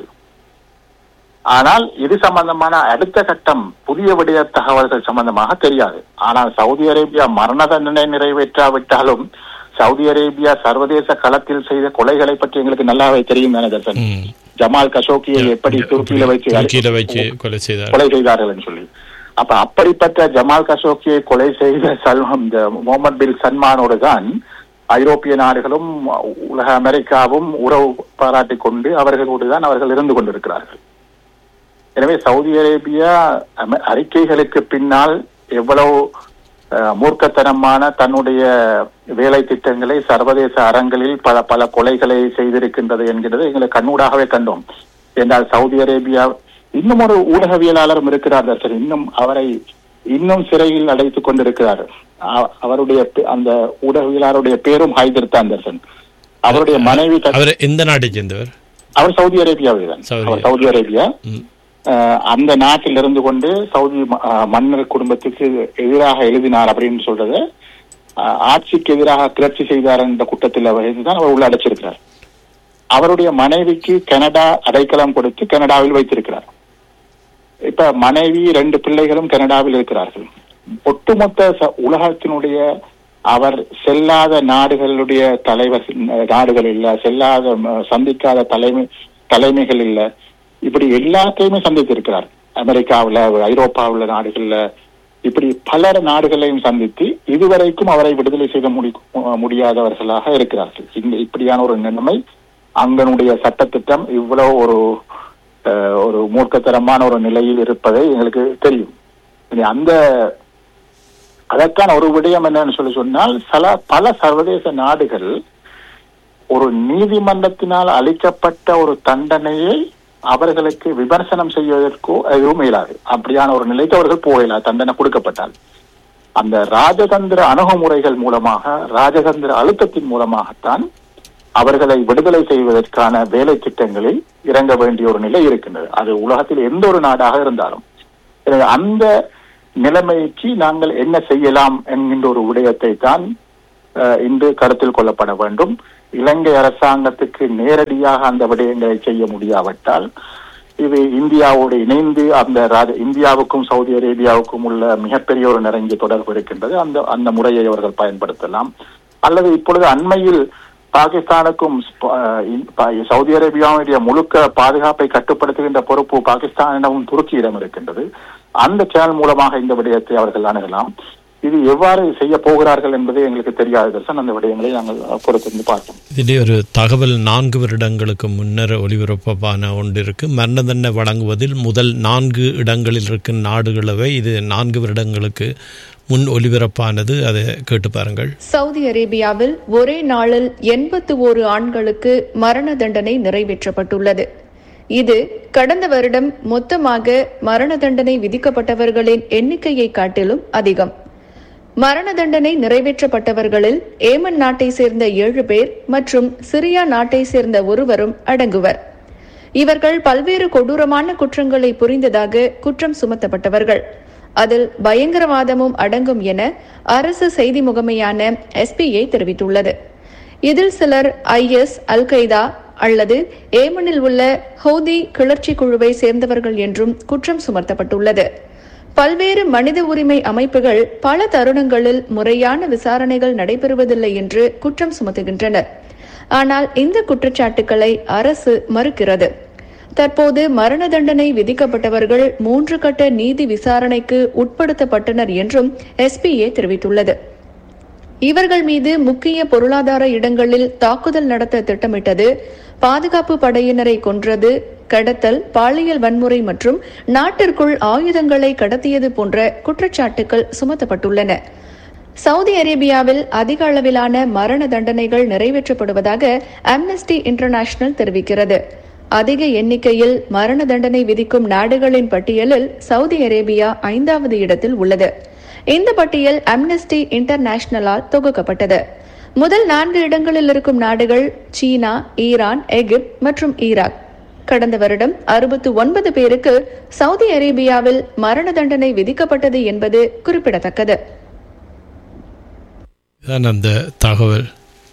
ஆனால் இது சம்பந்தமான அடுத்த கட்டம் புதிய விடய தகவல்கள் சம்பந்தமாக தெரியாது ஆனால் சவுதி அரேபியா மரண தண்டனை நிறைவேற்றாவிட்டாலும் சவுதி அரேபியா சர்வதேச களத்தில் செய்த கொலைகளை பற்றி எங்களுக்கு நல்லாவே தெரியும் தானே தர்சன்
ம்.
ஜமால் கஷோக்கியை எப்படி துருக்கியில வச்சு
துருக்கியில வச்சு கொலை செய்தார்
கொலை செய்தார்கள் என்று சொல்லி அப்ப அப்படிப்பட்ட ஜமால் கஷோக்கியை கொலை செய்த சல்மான் இந்த முகமது பின் சல்மானோடு தான் ஐரோப்பிய நாடுகளும் உலக அமெரிக்காவும் உறவு பாராட்டிக் கொண்டு அவர்களோடு தான் அவர்கள் இருந்து கொண்டிருக்கிறார்கள் எனவே சவுதி அரேபியா அமெ- அறிக்கைகளுக்கு பின்னால் எவ்வளவு அஹ், மூர்க்கத்தனமான தன்னுடைய வேலை திட்டங்களை சர்வதேச அரங்கில் பல பல கொலைகளை செய்திருக்கின்றது என்கிறது எங்களை கண்ணூடாகவே கண்டோம் என்றால் சவுதி அரேபியா இன்னும் ஒரு ஊடகவியலாளரும் இருக்கிறார் தர்சன் இன்னும் அவரை இன்னும் சிறையில் அடைத்துக் கொண்டிருக்கிறார் அ- அவருடைய பே- அந்த ஊடகவியலாளருடைய பேரும் ஹைதர் தான் தர்சன் அவருடைய மனைவி த-
அவர் எந்த நாட்டை சேர்ந்தவர்
அவர் சவுதி அரேபியாவே தான்
சவுதி
அவர் சவுதி அரேபியா
ம்.
அஹ், அந்த நாட்டில் இருந்து கொண்டு சவுதி ம- அஹ், மன்னர் குடும்பத்துக்கு எதிராக எழுதினார் அப்படின்னு சொல்றத அஹ், ஆட்சிக்கு எதிராக கிளர்ச்சி செய்தார் என்ற குற்றத்தில் தான் அவர் உள்ள அடைச்சிருக்கிறார் அவருடைய மனைவிக்கு கனடா அடைக்கலம் கொடுத்து கனடாவில் வைத்திருக்கிறார் இப்ப மனைவி ரெண்டு பிள்ளைகளும் கனடாவில் இருக்கிறார்கள் ஒட்டுமொத்த ச- உலகத்தினுடைய அவர் செல்லாத நாடுகளுடைய தலைவர் நாடுகள் இல்ல செல்லாத ம, சந்திக்காத தலைமை தலைமைகள் இல்ல இப்படி எல்லாத்தையுமே சந்தித்திருக்கிறார் அமெரிக்காவுல ஐரோப்பாவுல நாடுகள்ல இப்படி பல நாடுகளையும் சந்தித்து இதுவரைக்கும் அவரை விடுதலை செய்த முடி முடியாதவர்களாக இருக்கிறார்கள் இந்த இப்படியான ஒரு நிலைமை அங்கனுடைய சட்டத்திட்டம் இவ்வளவு ஒரு அஹ், ஒரு மூர்க்கத்தரமான ஒரு நிலையில் இருப்பதை எங்களுக்கு தெரியும் இனி அந்த அதற்கான ஒரு விடயம் என்னன்னு சொல்லி சொன்னால் சில பல சர்வதேச நாடுகள் ஒரு நீதிமன்றத்தினால் அளிக்கப்பட்ட ஒரு தண்டனையை அவர்களுக்கு விமர்சனம் செய்வதற்கோ எதுவும் இயலாது அப்படியான ஒரு நிலைக்கு அவர்கள் போகலாம் தண்டனை கொடுக்கப்பட்டால் அந்த ராஜதந்திர அணுகுமுறைகள் மூலமாக ராஜதந்திர அழுத்தத்தின் மூலமாகத்தான் அவர்களை விடுதலை செய்வதற்கான வேலை திட்டங்களில் இறங்க வேண்டிய ஒரு நிலை இருக்கின்றது அது உலகத்தில் எந்த ஒரு நாடாக இருந்தாலும் எனவே அந்த நிலைமைக்கு நாங்கள் என்ன செய்யலாம் என்கின்ற ஒரு விடயத்தை தான் அஹ், இன்று கருத்தில் கொள்ளப்பட வேண்டும் இலங்கை அரசாங்கத்துக்கு நேரடியாக அந்த விடயங்களை செய்ய முடியாவிட்டால் இது இந்தியாவோடு இணைந்து அந்த ராஜ இந்தியாவுக்கும் சவுதி அரேபியாவுக்கும் உள்ள மிகப்பெரிய ஒரு நெருங்கிய தொடர்பு இருக்கின்றது அந்த அந்த முறையை அவர்கள் பயன்படுத்தலாம் அல்லது இப்பொழுது அண்மையில் பாகிஸ்தானுக்கும் ஸ்ப- அஹ் இ- பா- சவுதி அரேபியாவுடைய முழுக்க பாதுகாப்பை கட்டுப்படுத்துகின்ற பொறுப்பு பாகிஸ்தானிடமும் துருக்கியிடம் இருக்கின்றது அந்த சேனல் மூலமாக இந்த விடயத்தை அவர்கள் அணுகலாம் இது எவ்வாறு செய்ய போகிறார்கள் என்பது எங்களுக்கு தெரியாது தர்சன் அந்த விடயங்களை நாங்கள் பொறுத்திருந்து பார்த்தோம்
இதிலே ஒரு தகவல் நான்கு வருடங்களுக்கு முன்னர் ஒளிபரப்பான ஒன்று இருக்கு மரண தண்டனை வழங்குவதில் முதல் நான்கு இடங்களில் இருக்கும் நாடுகளவை இது நான்கு வருடங்களுக்கு முன் ஒலிபரப்பானது அதை கேட்டு பாருங்கள்
சவுதி அரேபியாவில் ஒரே நாளில் எண்பத்து ஓரு ஆண்களுக்கு மரண தண்டனை நிறைவேற்றப்பட்டுள்ளது இது கடந்த வருடம் மொத்தமாக மரண தண்டனை விதிக்கப்பட்டவர்களின் எண்ணிக்கையை காட்டிலும் அதிகம் மரண தண்டனை நிறைவேற்றப்பட்டவர்களில் ஏமன் நாட்டை சேர்ந்த ஏழு பேர் மற்றும் சிரியா நாட்டை சேர்ந்த ஒருவரும் அடங்குவர் இவர்கள் பல்வேறு கொடூரமான குற்றங்களை புரிந்ததாக குற்றம் சுமத்தப்பட்டவர்கள் அதில் பயங்கரவாதமும் அடங்கும் என அரசு செய்தி முகமையான எஸ்பிஐ தெரிவித்துள்ளது இதில் சிலர் ஐஎஸ் அல் qaeda அல்லது ஏமனில் உள்ள ஹவுதி கிளர்ச்சி குழுவை சேர்ந்தவர்கள் என்றும் குற்றம் சுமத்தப்பட்டுள்ளது பல்வேறு மனித உரிமை அமைப்புகள் பல தருணங்களில் முறையான விசாரணைகள் நடைபெறுவதில்லை என்று குற்றம் சுமத்துகின்றனர் ஆனால் இந்த குற்றச்சாட்டுக்களை அரசு மறுக்கிறது தற்போது மரண தண்டனை விதிக்கப்பட்டவர்கள் மூன்று கட்ட நீதி விசாரணைக்கு உட்படுத்தப்பட்டனர் என்றும் எஸ்பிஏ தெரிவித்துள்ளது இவர்கள் மீது முக்கிய பொருளாதார இடங்களில் தாக்குதல் நடத்த திட்டமிட்டது பாதுகாப்பு படையினரை கொன்றது கடத்தல் பாலியல் வன்முறை மற்றும் நாட்டிற்குள் ஆயுதங்களை கடத்தியது போன்ற குற்றச்சாட்டுகள் சுமத்தப்பட்டுள்ளன சவுதி அரேபியாவில் அதிக அளவிலான மரண தண்டனைகள் நிறைவேற்றப்படுவதாக அம்னஸ்டி இன்டர்நேஷனல் தெரிவிக்கிறது அதிக எண்ணிக்கையில் மரண தண்டனை விதிக்கும் நாடுகளின் பட்டியலில் சவுதி அரேபியா ஐந்தாவது இடத்தில் உள்ளது இந்த பட்டியல் அம்னஸ்டி இன்டர்நேஷனலால் தொகுக்கப்பட்டது முதல் நான்கு இடங்களில் இருக்கும் நாடுகள் சீனா ஈரான் எகிப்து மற்றும் ஈராக் கடந்த வருடம் அறுபத்து ஒன்பது பேருக்கு சவுதி அரேபியாவில் மரண தண்டனை விதிக்கப்பட்டது என்பது குறிப்பிடத்தக்கது
தான் அந்த தகவல்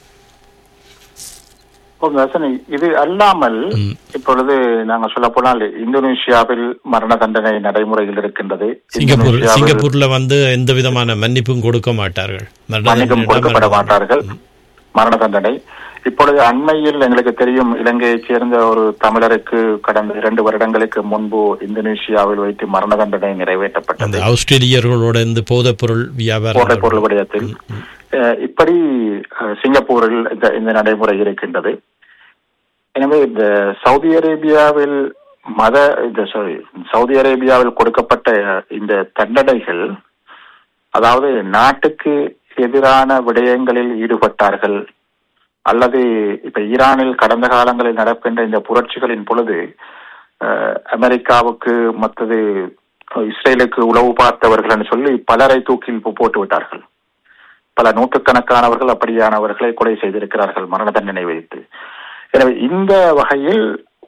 ஓகே, ஹசன், இது அல்லாமல் இப்பொழுது நாங்க சொல்ல போனால் இந்தோனேஷியாவில் மரண தண்டனை நடைமுறையில் இருக்கின்றது
சிங்கப்பூர்
இந்தோனேஷியாவில்
சிங்கப்பூர்ல வந்து எந்த விதமான மன்னிப்பும் கொடுக்க மாட்டார்கள் மரண
மன்னிப்பும்
தண்டனை
கொடுக்கப்பட
மரண
மாட்டார்கள் மரண தண்டனை இப்பொழுது அண்மையில் எங்களுக்கு தெரியும் இலங்கையைச் சேர்ந்த ஒரு தமிழருக்கு கடந்த இரண்டு வருடங்களுக்கு முன்பு இந்தோனேஷியாவில் வைத்து மரண தண்டனை
அந்த
நிறைவேற்றப்பட்டது
ஆஸ்திரேலியர்களோட இந்த போதைப் பொருள் வியாபாரம்
போதைப் பொருள் விடயத்தில் அஹ், இப்படி அஹ், சிங்கப்பூரில் இந்த இந்த நடைமுறை இருக்கின்றது எனவே இந்த சவுதி அரேபியாவில் மத இந்த சாரி சவுதி அரேபியாவில் கொடுக்கப்பட்ட இந்த தண்டனைகள் அதாவது நாட்டுக்கு எதிரான விடயங்களில் ஈடுபட்டார்கள் அல்லது இப்ப ஈரானில் கடந்த காலங்களில் நடக்கின்ற இந்த புரட்சிகளின் பொழுது அஹ், அமெரிக்காவுக்கு மற்றது இஸ்ரேலுக்கு உளவு பார்த்தவர்கள் சொல்லி பலரை தூக்கில் போ- போட்டு விட்டார்கள் பல நூற்றுக்கணக்கானவர்கள் அப்படியானவர்களை கொலை செய்திருக்கிறார்கள் மரண தண்டனை வைத்து எனவே இந்த வகையில்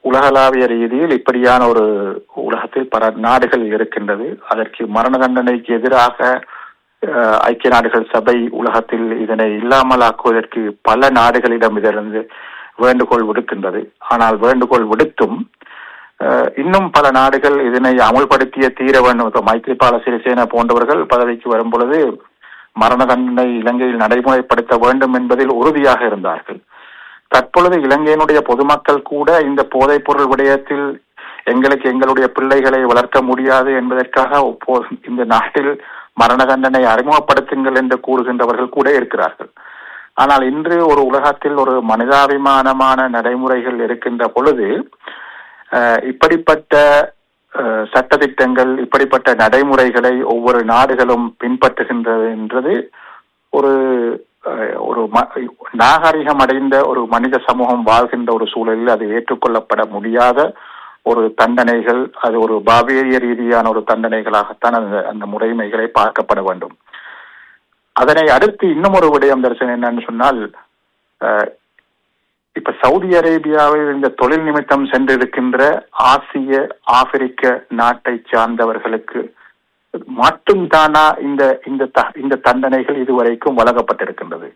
உலகளாவிய ரீதியில் இப்படியான ஒரு உலகத்தில் பல நாடுகள் இருக்கின்றது அதற்கு மரண தண்டனைக்கு எதிராக அஹ், ஐக்கிய நாடுகள் சபை உலகத்தில் இதனை இல்லாமலாக்குவதற்கு பல நாடுகளிடம் இதிலிருந்து வேண்டுகோள் விடுக்கின்றது ஆனால் வேண்டுகோள் விடுத்தும் அஹ், இன்னும் பல நாடுகள் இதனை அமுல்படுத்திய தீர வேண்டும் இப்ப மைத்ரிபால சிறிசேன போன்றவர்கள் பதவிக்கு வரும் பொழுது மரண தண்டனை இலங்கையில் நடைமுறைப்படுத்த வேண்டும் என்பதில் உறுதியாக இருந்தார்கள் தற்பொழுது இலங்கையினுடைய பொதுமக்கள் கூட இந்த போதைப் பொருள் விடயத்தில் எங்களுக்கு எங்களுடைய பிள்ளைகளை வளர்க்க முடியாது என்பதற்காக இப்போ இந்த நாட்டில் மரண தண்டனை அறிமுகப்படுத்துங்கள் என்று கூறுகின்றவர்கள் கூட இருக்கிறார்கள் ஆனால் இன்று ஒரு உலகத்தில் ஒரு மனிதாபிமானமான நடைமுறைகள் இருக்கின்ற பொழுது அஹ், இப்படிப்பட்ட அஹ், சட்டதிட்டங்கள் இப்படிப்பட்ட நடைமுறைகளை ஒவ்வொரு நாடுகளும் பின்பற்றுகின்றது என்றது ஒரு அஹ், ஒரு ம- நாகரிகம் அடைந்த ஒரு மனித சமூகம் வாழ்கின்ற ஒரு சூழலில் அது ஏற்றுக்கொள்ளப்பட முடியாத ஒரு தண்டனைகள் அது ஒரு பாவேரிய ரீதியான ஒரு தண்டனைகளாகத்தான் அந்த அந்த முறைமைகளை பார்க்கப்பட வேண்டும் அதனை அடுத்து இன்னும் ஒரு விடயம் தரிசனம் என்னன்னு சொன்னால் அஹ், இப்ப சவுதி அரேபியாவில் இந்த தொழில் நிமித்தம் சென்றிருக்கின்ற ஆசிய ஆப்பிரிக்க நாட்டை சார்ந்தவர்களுக்கு மட்டும்தானா இந்த இந்த த- இந்த தண்டனைகள் இதுவரைக்கும் வழங்கப்பட்டிருக்கின்றது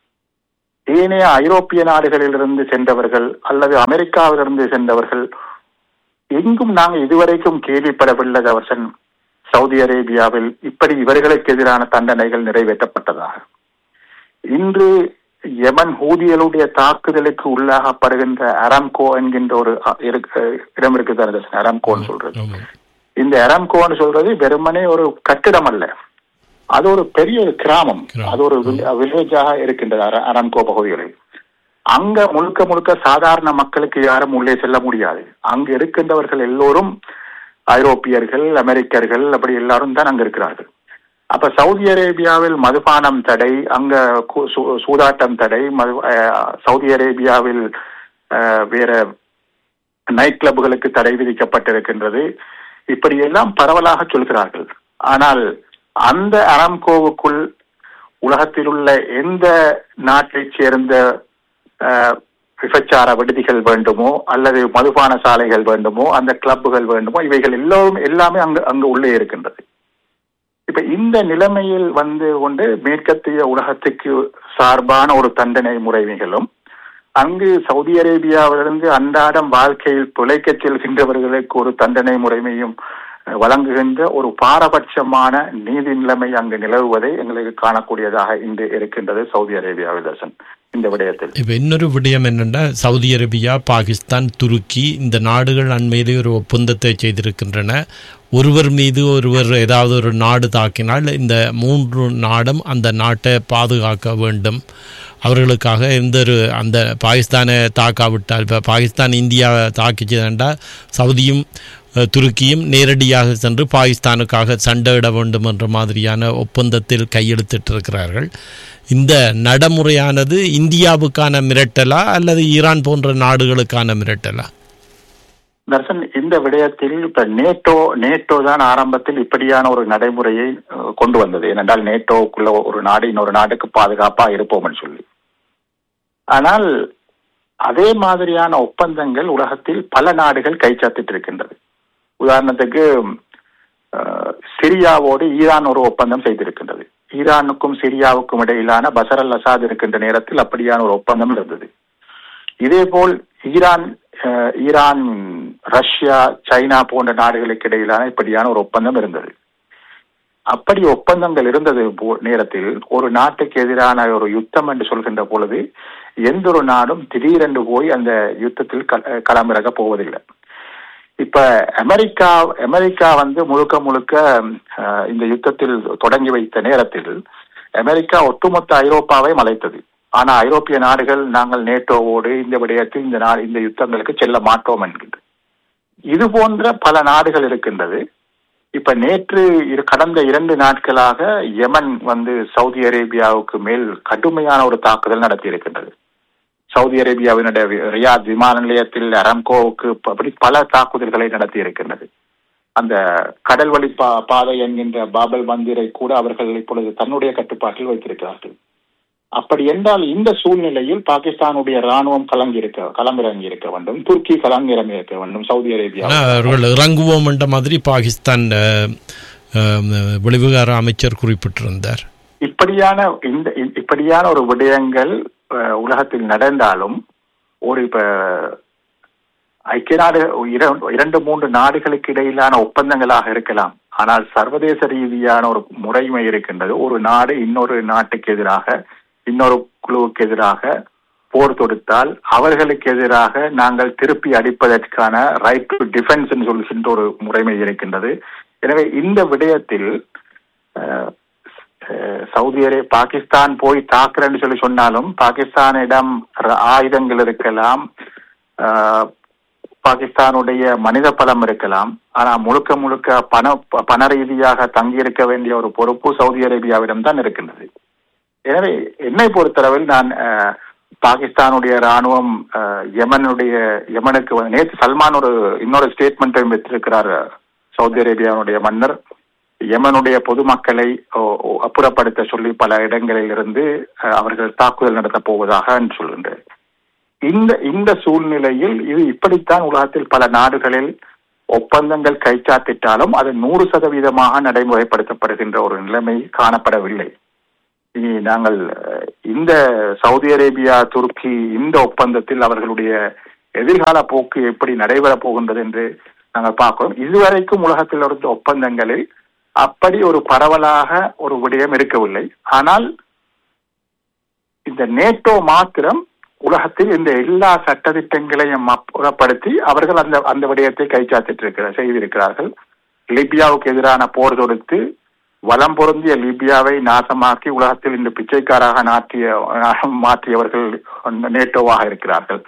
ஏனைய ஐரோப்பிய நாடுகளிலிருந்து சென்றவர்கள் அல்லது அமெரிக்காவிலிருந்து சென்றவர்கள் எங்கும் நாங்கள் இதுவரைக்கும் கேள்விப்படவில்லை தவசன் சவுதி அரேபியாவில் இப்படி இவர்களுக்கு எதிரான தண்டனைகள் நிறைவேற்றப்பட்டதாக இன்று யமன் ஹூதியலுடைய தாக்குதலுக்கு உள்ளாகப்படுகின்ற அராம்கோ என்கின்ற ஒரு அ- இருக்கு- இடம் இருக்குது தர்தர்ஷன் அராம்கோன்னு சொல்றது
ஆமாம்.
இந்த அராம்கோன்னு சொல்றது வெறுமனே ஒரு கட்டிடம் அல்ல அது ஒரு பெரிய ஒரு கிராமம்
கிராமம்.
அது ஒரு வில்லேஜாக இருக்கின்றது அர- அராம்கோ பகுதிகளில் அங்க முழுக்க முழுக்க சாதாரண மக்களுக்கு யாரும் உள்ளே செல்ல முடியாது அங்க இருக்கின்றவர்கள் எல்லோரும் ஐரோப்பியர்கள் அமெரிக்கர்கள் அப்படி எல்லாரும் தான் அங்க இருக்கிறார்கள் அப்ப சவுதி அரேபியாவில் மதுபானம் தடை அங்க கு- சூ- சூதாட்டம் தடை மது அஹ், சவுதி அரேபியாவில் அஹ், வேற நைட் கிளப்புகளுக்கு தடை விதிக்கப்பட்டிருக்கின்றது இப்படி எல்லாம் பரவலாக சொல்கிறார்கள் ஆனால் அந்த அராம்கோவுக்குள் உலகத்தில் உள்ள எந்த நாட்டைச் சேர்ந்த அஹ், விபச்சார விடுதிகள் வேண்டுமோ அல்லது மதுபான சாலைகள் வேண்டுமோ அந்த கிளப்புகள் வேண்டுமோ இவைகள் எல்லோரும் எல்லாமே அங்கு அங்கு உள்ளே இருக்கின்றது இப்ப இந்த நிலைமையில் வந்து கொண்டு மேற்கத்திய உலகத்துக்கு சார்பான ஒரு தண்டனை முறைமைகளும் அங்கு சவுதி அரேபியாவிலிருந்து அன்றாடம் வாழ்க்கையில் பிழைக்கச் செல்கின்றவர்களுக்கு ஒரு தண்டனை முறைமையும் அஹ், வழங்குகின்ற ஒரு பாரபட்சமான நீதி நிலைமை அங்கு நிலவுவதை எங்களுக்கு காணக்கூடியதாக இன்று இருக்கின்றது சவுதி அரேபியாவில் தர்சன் இந்த விடயத்தில்
இப்போ இன்னொரு விடயம் என்னென்னா சவுதி அரேபியா பாகிஸ்தான் துருக்கி இந்த நாடுகள் அண்மையிலே ஒரு ஒப்பந்தத்தை செய்திருக்கின்றன ஒருவர் மீது ஒருவர் ஏதாவது ஒரு நாடு தாக்கினால் இந்த மூன்று நாடும் அந்த நாட்டை பாதுகாக்க வேண்டும் அவர்களுக்காக எந்த ஒரு அந்த பாகிஸ்தானை தாக்காவிட்டால் இப்போ பாகிஸ்தான் இந்தியாவை தாக்கிச்சதுண்டா சவுதியும் அஹ், துருக்கியும் நேரடியாக சென்று பாகிஸ்தானுக்காக சண்டையிட வேண்டும் என்ற மாதிரியான ஒப்பந்தத்தில் கையெழுத்திட்டிருக்கிறார்கள் இந்த நடைமுறையானது இந்தியாவுக்கான மிரட்டலா அல்லது ஈரான் போன்ற நாடுகளுக்கான மிரட்டலா
தர்சன் இந்த விடயத்தில் இப்ப நேட்டோ நேட்டோ தான் ஆரம்பத்தில் இப்படியான ஒரு நடைமுறையை அஹ், கொண்டு வந்தது ஏனென்றால் நேட்டோவுக்குள்ள ஒரு நாடு இன்னொரு நாட்டுக்கு பாதுகாப்பா இருப்போம்னு சொல்லி ஆனால் அதே மாதிரியான ஒப்பந்தங்கள் உலகத்தில் பல நாடுகள் கைச்சாத்திட்டு இருக்கின்றது உதாரணத்துக்கு அஹ், சிரியாவோடு ஈரான் ஒரு ஒப்பந்தம் செய்திருக்கின்றது ஈரானுக்கும் சிரியாவுக்கும் இடையிலான பசர் அல் அசாத் இருக்கின்ற நேரத்தில் அப்படியான ஒரு ஒப்பந்தம் இருந்தது இதேபோல் ஈரான் அஹ், ஈரான் ரஷ்யா சைனா போன்ற நாடுகளுக்கு இடையிலான இப்படியான ஒரு ஒப்பந்தம் இருந்தது அப்படி ஒப்பந்தங்கள் இருந்தது போ- நேரத்தில் ஒரு நாட்டுக்கு எதிரான ஒரு யுத்தம் என்று சொல்கின்ற பொழுது எந்த ஒரு நாடும் திடீரென்று போய் அந்த யுத்தத்தில் க- களமிறங்க போவதில்லை இப்ப அமெரிக்கா அமெரிக்கா வந்து முழுக்க முழுக்க அஹ், இந்த யுத்தத்தில் தொடங்கி வைத்த நேரத்தில் அமெரிக்கா ஒட்டுமொத்த ஐரோப்பாவை மலைத்தது ஆனா ஐரோப்பிய நாடுகள் நாங்கள் நேட்டோவோடு இந்த விடயத்தில் இந்த நா இந்த யுத்தங்களுக்கு செல்ல மாட்டோம் என்கின்ற இது போன்ற பல நாடுகள் இருக்கின்றது இப்ப நேற்று இரு கடந்த இரண்டு நாட்களாக யமன் வந்து சவுதி அரேபியாவுக்கு மேல் கடுமையான ஒரு தாக்குதல் நடத்தி இருக்கின்றது சவுதி அரேபியாவினுடைய வி- ரியாத் விமான நிலையத்தில் அரம்கோவுக்கு ப- அப்படி பல தாக்குதல்களை நடத்தி இருக்கின்றது அந்த கடல் வழி பா- பாதை என்கின்ற பாபல் மந்திரை கூட அவர்கள் இப்பொழுது தன்னுடைய கட்டுப்பாட்டில் வைத்திருக்கிறார்கள் அப்படி என்றால் இந்த சூழ்நிலையில் பாகிஸ்தானுடைய ராணுவம் கலங்கியிருக்க களமிறங்கி இருக்க வேண்டும் துருக்கி களமிறங்கி இருக்க வேண்டும் சவுதி அரேபியா
ஆனா, அவர்கள் இறங்குவோம் என்ற மாதிரி பாகிஸ்தான் அஹ், அஹ், வெளிவிகார அமைச்சர் குறிப்பிட்டிருந்தார்
இப்படியான இந்த இ- இப்படியான ஒரு விடயங்கள் அஹ், உலகத்தில் நடந்தாலும் ஒரு இப்ப ஐக்கிய நாடு இர- இரண்டு மூன்று நாடுகளுக்கு இடையிலான ஒப்பந்தங்களாக இருக்கலாம் ஆனால் சர்வதேச ரீதியான ஒரு முறைமை இருக்கின்றது ஒரு நாடு இன்னொரு நாட்டுக்கு எதிராக இன்னொரு குழுவுக்கு எதிராக போர் தொடுத்தால் அவர்களுக்கு எதிராக நாங்கள் திருப்பி அடிப்பதற்கான ரைட் டு டிஃபென்ஸ் சொல்கின்ற ஒரு முறைமை இருக்கின்றது எனவே இந்த விடயத்தில் அஹ், அஹ், சவுதி அரே பாகிஸ்தான் போய் தாக்குறேன்னு சொல்லி சொன்னாலும் பாகிஸ்தானிடம் ர- ஆயுதங்கள் இருக்கலாம் அஹ், பாகிஸ்தானுடைய மனித பலம் இருக்கலாம் ஆனா முழுக்க முழுக்க பண ப- பண ரீதியாக தங்கியிருக்க வேண்டிய ஒரு பொறுப்பு சவுதி அரேபியாவிடம் தான் இருக்கின்றது எனவே என்னை பொறுத்தளவில் நான் அஹ், பாகிஸ்தானுடைய ராணுவம் அஹ், யமனுடைய யமனுக்கு வந்து- நேற்று சல்மான் ஒரு இன்னொரு ஸ்டேட்மெண்ட்டையும் பெற்றிருக்கிறார் சவுதி அரேபியாவுடைய மன்னர் யமனுடைய பொதுமக்களை ஓ- ஓ- அப்புறப்படுத்த சொல்லி பல இடங்களில் இருந்து அஹ், அவர்கள் தாக்குதல் நடத்தப் போவதாக சொல்கின்றேன் இந்த இந்த சூழ்நிலையில் இது இப்படித்தான் உலகத்தில் பல நாடுகளில் ஒப்பந்தங்கள் கைச்சாத்திட்டாலும் அது நூறு சதவீதமாக நடைமுறைப்படுத்தப்படுகின்ற ஒரு நிலைமை காணப்படவில்லை இனி நாங்கள் அஹ், இந்த சவுதி அரேபியா துருக்கி இந்த ஒப்பந்தத்தில் அவர்களுடைய எதிர்கால போக்கு எப்படி நடைபெறப் போகின்றது என்று நாங்கள் பார்க்கிறோம் இதுவரைக்கும் உலகத்தில் இருந்த ஒப்பந்தங்களில் அப்படி ஒரு பரவலாக ஒரு விடயம் இருக்கவில்லை ஆனால் இந்த நேட்டோ மாத்திரம் உலகத்தில் இந்த எல்லா சட்டதிட்டங்களையும் அப்புறப்படுத்தி அவர்கள் அந்த அந்த விடயத்தை கைச்சாத்திட்டு இருக்கிற செய்திருக்கிறார்கள் லிபியாவுக்கு எதிரான போர் தொடுத்து வலம் பொருந்திய லிபியாவை நாசமாக்கி உலகத்தில் இந்த பிச்சைக்காராக நாட்டிய மாற்றியவர்கள் நேட்டோவாக இருக்கிறார்கள்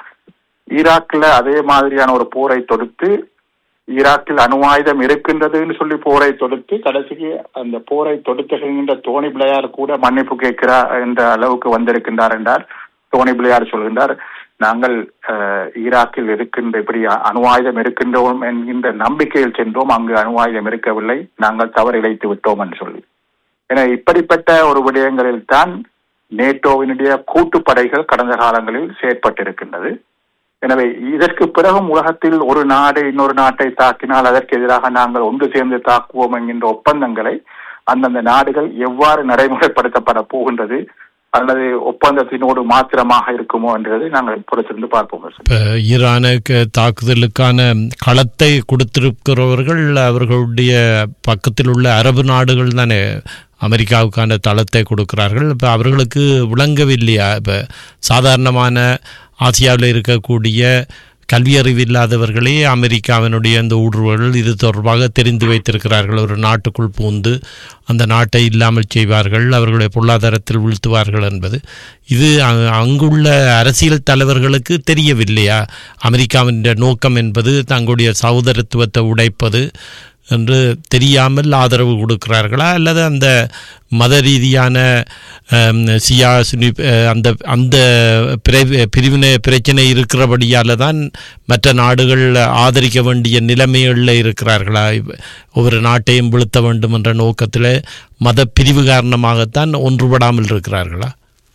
ஈராக்ல அதே மாதிரியான ஒரு போரை தொடுத்து ஈராக்கில் அணு ஆயுதம் இருக்கின்றதுன்னு சொல்லி போரை தொடுத்து கடைசிக்கு அந்த போரை தொடுத்துகின்ற தோனி பிளேயார் கூட மன்னிப்பு கேட்கிறார் என்ற அளவுக்கு வந்திருக்கின்றார் என்றார் டோனி பிளேயார் சொல்கின்றார் நாங்கள் அஹ், ஈராக்கில் இருக்கின்ற இப்படி அணு ஆயுதம் இருக்கின்றோம் என்கின்ற நம்பிக்கையில் சென்றோம் அங்கு அணு ஆயுதம் இருக்கவில்லை நாங்கள் தவறு இழைத்து விட்டோம் என்று சொல்லி எனவே இப்படிப்பட்ட ஒரு விடயங்களில் தான் நேட்டோவினுடைய கூட்டுப்படைகள் கடந்த காலங்களில் செயற்பட்டிருக்கின்றது எனவே இதற்கு பிறகும் உலகத்தில் ஒரு நாடு இன்னொரு நாட்டை தாக்கினால் அதற்கு எதிராக நாங்கள் ஒன்று சேர்ந்து தாக்குவோம் என்கின்ற ஒப்பந்தங்களை அந்தந்த நாடுகள் எவ்வாறு நடைமுறைப்படுத்தப்பட போகின்றது அல்லது ஒப்பந்தத்தினோடு மாத்திரமாக இருக்குமோ என்றதை நாங்கள் பொறுத்திருந்து பார்ப்போம்
இப்போ ஈரானுக்கு தாக்குதலுக்கான களத்தை கொடுத்திருக்கிறவர்கள் அவர்களுடைய பக்கத்தில் உள்ள அரபு நாடுகள் தானே அமெரிக்காவுக்கான தளத்தை கொடுக்கிறார்கள் இப்போ அவர்களுக்கு விளங்கவில்லையா இப்போ சாதாரணமான ஆசியாவில் இருக்கக்கூடிய கல்வியறிவு இல்லாதவர்களே அமெரிக்காவினுடைய அந்த ஊடுருவல்கள் இது தொடர்பாக தெரிந்து வைத்திருக்கிறார்கள் ஒரு நாட்டுக்குள் பூந்து அந்த நாட்டை இல்லாமல் செய்வார்கள் அவர்களுடைய பொருளாதாரத்தில் வீழ்த்துவார்கள் என்பது இது அ- அங்குள்ள அரசியல் தலைவர்களுக்கு தெரியவில்லையா அமெரிக்காவின் நோக்கம் என்பது தங்களுடைய சகோதரத்துவத்தை உடைப்பது என்று தெரியாமல் ஆதரவு கொடுக்கிறார்களா அல்லது அந்த மத ரீதியான அம், சியா சுனி அஹ், அந்த அந்த பிரிவு- பிரிவினை பிரச்சனை இருக்கிறபடியால தான் மற்ற நாடுகள் ஆதரிக்க வேண்டிய நிலைமைகளில் இருக்கிறார்களா இப்ப ஒவ்வொரு நாட்டையும் வீழ்த்த வேண்டும் என்ற நோக்கத்தில் மத பிரிவு காரணமாகத்தான் ஒன்றுபடாமல் இருக்கிறார்களா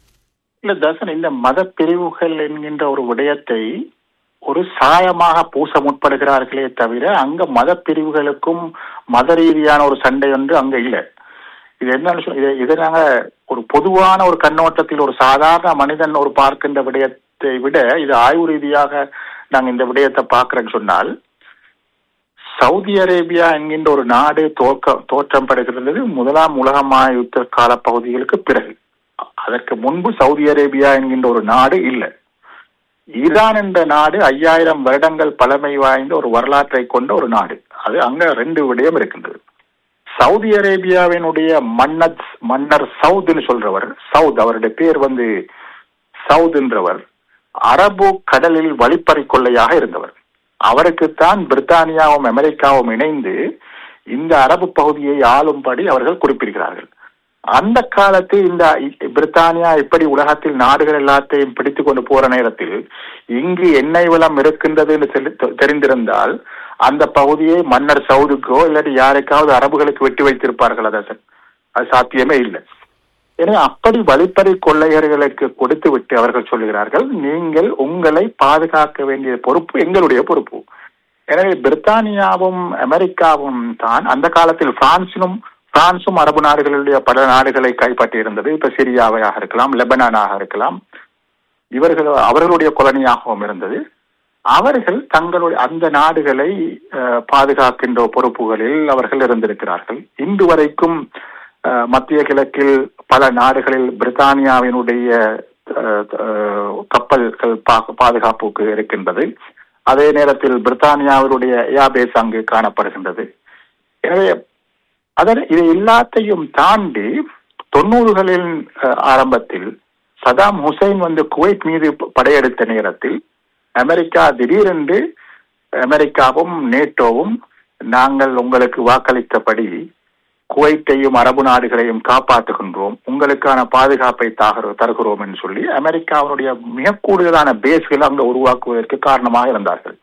இல்ல தர்சன் இந்த மத பிரிவுகள் என்கின்ற ஒரு விடயத்தை ஒரு சாயமாக பூச முற்படுகிறார்களே தவிர அங்க மத பிரிவுகளுக்கும் மத ரீதியான ஒரு சண்டை ஒன்று அங்க இல்லை இது என்னன்னு சொல்~ இதை இதை நாங்க ஒரு பொதுவான ஒரு கண்ணோட்டத்தில் ஒரு சாதாரண மனிதன் ஒரு பார்க்கின்ற விடயத்தை விட இது ஆய்வு ரீதியாக நாங்க இந்த விடயத்தை பார்க்கிறேன்னு சொன்னால் சவுதி அரேபியா என்கின்ற ஒரு நாடு தோற்க தோற்றம் பெறுகிறது முதலாம் உலக மகாயுத்த கால பகுதிகளுக்கு பிறகு அதற்கு முன்பு சவுதி அரேபியா என்கின்ற ஒரு நாடு இல்லை ஈரான் என்ற நாடு ஐயாயிரம் வருடங்கள் பழமை வாய்ந்த ஒரு வரலாற்றை கொண்ட ஒரு நாடு அது அங்க ரெண்டு விடயம் இருக்கின்றது சவுதி அரேபியாவினுடைய மன்னர் மன்னர் சவுத்னு சொல்றவர் சவுத் அவருடைய பேர் வந்து சவுத்ன்றவர் அரபு கடலில் வழிப்பறி கொள்ளையாக இருந்தவர் அவருக்குத்தான் பிரித்தானியாவும் அமெரிக்காவும் இணைந்து இந்த அரபு பகுதியை ஆளும்படி அவர்கள் குறிப்பிடுகிறார்கள் அந்த காலத்தில் இந்த இ- பிரித்தானியா இப்படி உலகத்தில் நாடுகள் எல்லாத்தையும் பிடித்து கொண்டு போற நேரத்தில் இங்கு எண்ணெய் வளம் இருக்கின்றது என்று சொல்லி தெ- தெரிந்திருந்தால் அந்த பகுதியை மன்னர் சவுதுக்கோ இல்லாட்டி யாருக்காவது அரபுகளுக்கு வெட்டி வைத்திருப்பார்கள் அதை அது சாத்தியமே இல்லை எனவே அப்படி வழிப்பறி கொள்ளையர்களுக்கு கொடுத்து விட்டு அவர்கள் சொல்லுகிறார்கள் நீங்கள் உங்களை பாதுகாக்க வேண்டிய பொறுப்பு எங்களுடைய பொறுப்பு எனவே பிரித்தானியாவும் அமெரிக்காவும் தான் அந்த காலத்தில் பிரான்சிலும் பிரான்சும் அரபு நாடுகளுடைய பல நாடுகளை கைப்பற்றி இருந்தது இப்ப சிரியாவாக இருக்கலாம் லெபனானாக இருக்கலாம் இவர்கள் அவர்களுடைய கொலனியாகவும் இருந்தது அவர்கள் தங்களுடைய அந்த நாடுகளை அஹ், பாதுகாக்கின்ற பொறுப்புகளில் அவர்கள் இருந்திருக்கிறார்கள் இன்று வரைக்கும் அஹ், மத்திய கிழக்கில் பல நாடுகளில் பிரித்தானியாவினுடைய அஹ், அஹ், கப்பல்கள் பா- பாதுகாப்புக்கு இருக்கின்றது அதே நேரத்தில் பிரித்தானியாவினுடைய ஏர்பேஸ் அங்கு காணப்படுகின்றது எனவே அதன் இது எல்லாத்தையும் தாண்டி தொண்ணூறுகளின் அஹ், ஆரம்பத்தில் சதாம் ஹுசைன் வந்து குவைத் மீது ப- படையெடுத்த நேரத்தில் அமெரிக்கா திடீரென்று அமெரிக்காவும் நேட்டோவும் நாங்கள் உங்களுக்கு வாக்களித்தபடி குவைத்தையும் அரபு நாடுகளையும் காப்பாற்றுகின்றோம் உங்களுக்கான பாதுகாப்பை தாகர- தருகிறோம் என்று சொல்லி அமெரிக்காவுடைய மிக கூடுதலான பேஸ்கள் அங்கு உருவாக்குவதற்கு காரணமாக இருந்தார்கள்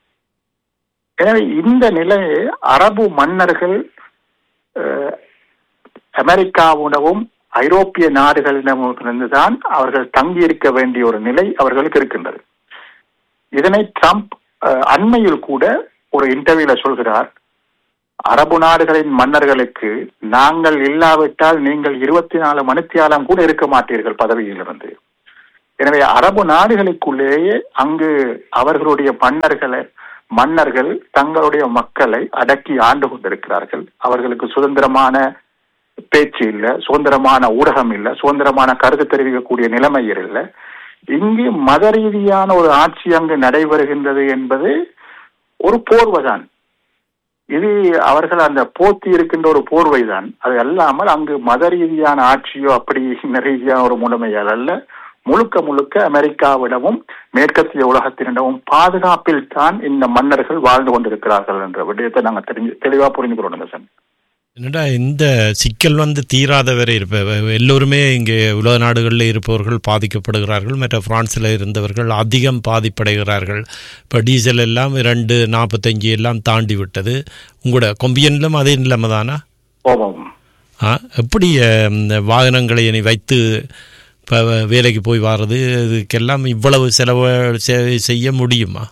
எனவே இந்த நிலையை அரபு மன்னர்கள் அஹ், அமெரிக்காவுடனும் ஐரோப்பிய நாடுகளிடமிருந்து தான் அவர்கள் தங்கியிருக்க வேண்டிய ஒரு நிலை அவர்களுக்கு இருக்கின்றது இதனை ட்ரம்ப் அஹ், அண்மையில் கூட ஒரு இன்டர்வியூல சொல்கிறார் அரபு நாடுகளின் மன்னர்களுக்கு நாங்கள் இல்லாவிட்டால் நீங்கள் இருபத்தி நாலு மணித்தியாலம் கூட இருக்க மாட்டீர்கள் பதவியிலிருந்து எனவே அரபு நாடுகளுக்குள்ளேயே அங்கு அவர்களுடைய மன்னர்களை மன்னர்கள் தங்களுடைய மக்களை அடக்கி ஆண்டு கொண்டிருக்கிறார்கள் அவர்களுக்கு சுதந்திரமான பேச்சு இல்ல சுதந்திரமான ஊடகம் இல்ல சுதந்திரமான கருத்து தெரிவிக்கக்கூடிய நிலைமை இல்லை இங்கு மத ரீதியான ஒரு ஆட்சி அங்கு நடைபெறுகின்றது என்பது ஒரு போர்வைதான் இது அவர்கள் அந்த போத்தி இருக்கின்ற ஒரு போர்வைதான் அது அல்லாமல் அங்கு மத ரீதியான ஆட்சியோ அப்படி ரீதியான ஒரு முழுமையால் அல்ல முழுக்க முழுக்க அமெரிக்காவிடமும் மேற்கத்திய உலகத்தினிடமும் பாதுகாப்பில் தான் இந்த மன்னர்கள் வாழ்ந்து கொண்டிருக்கிறார்கள் என்ற விடயத்தை நாங்கள் தெரிஞ்சு தெளிவா புரிஞ்சுக்கிறோம் சார்
என்னடா இந்த சிக்கல் வந்து தீராத வரை இருப்ப எல்லோருமே இங்கே உலக நாடுகளில் இருப்பவர்கள் பாதிக்கப்படுகிறார்கள் மற்ற பிரான்ஸில் இருந்தவர்கள் அதிகம் பாதிப்படைகிறார்கள் இப்போ டீசல் எல்லாம் இரண்டு நாற்பத்தஞ்சு எல்லாம் தாண்டி விட்டது உங்களோட கொம்பியனிலும் அதே நிலைமை தானா
கோபம்
ஆ எப்படி அஹ், இந்த வாகனங்களை இனி வைத்து இப்போ வேலைக்கு போய் வர்றது இதுக்கெல்லாம் இவ்வளவு செலவு செ- செய்ய முடியுமா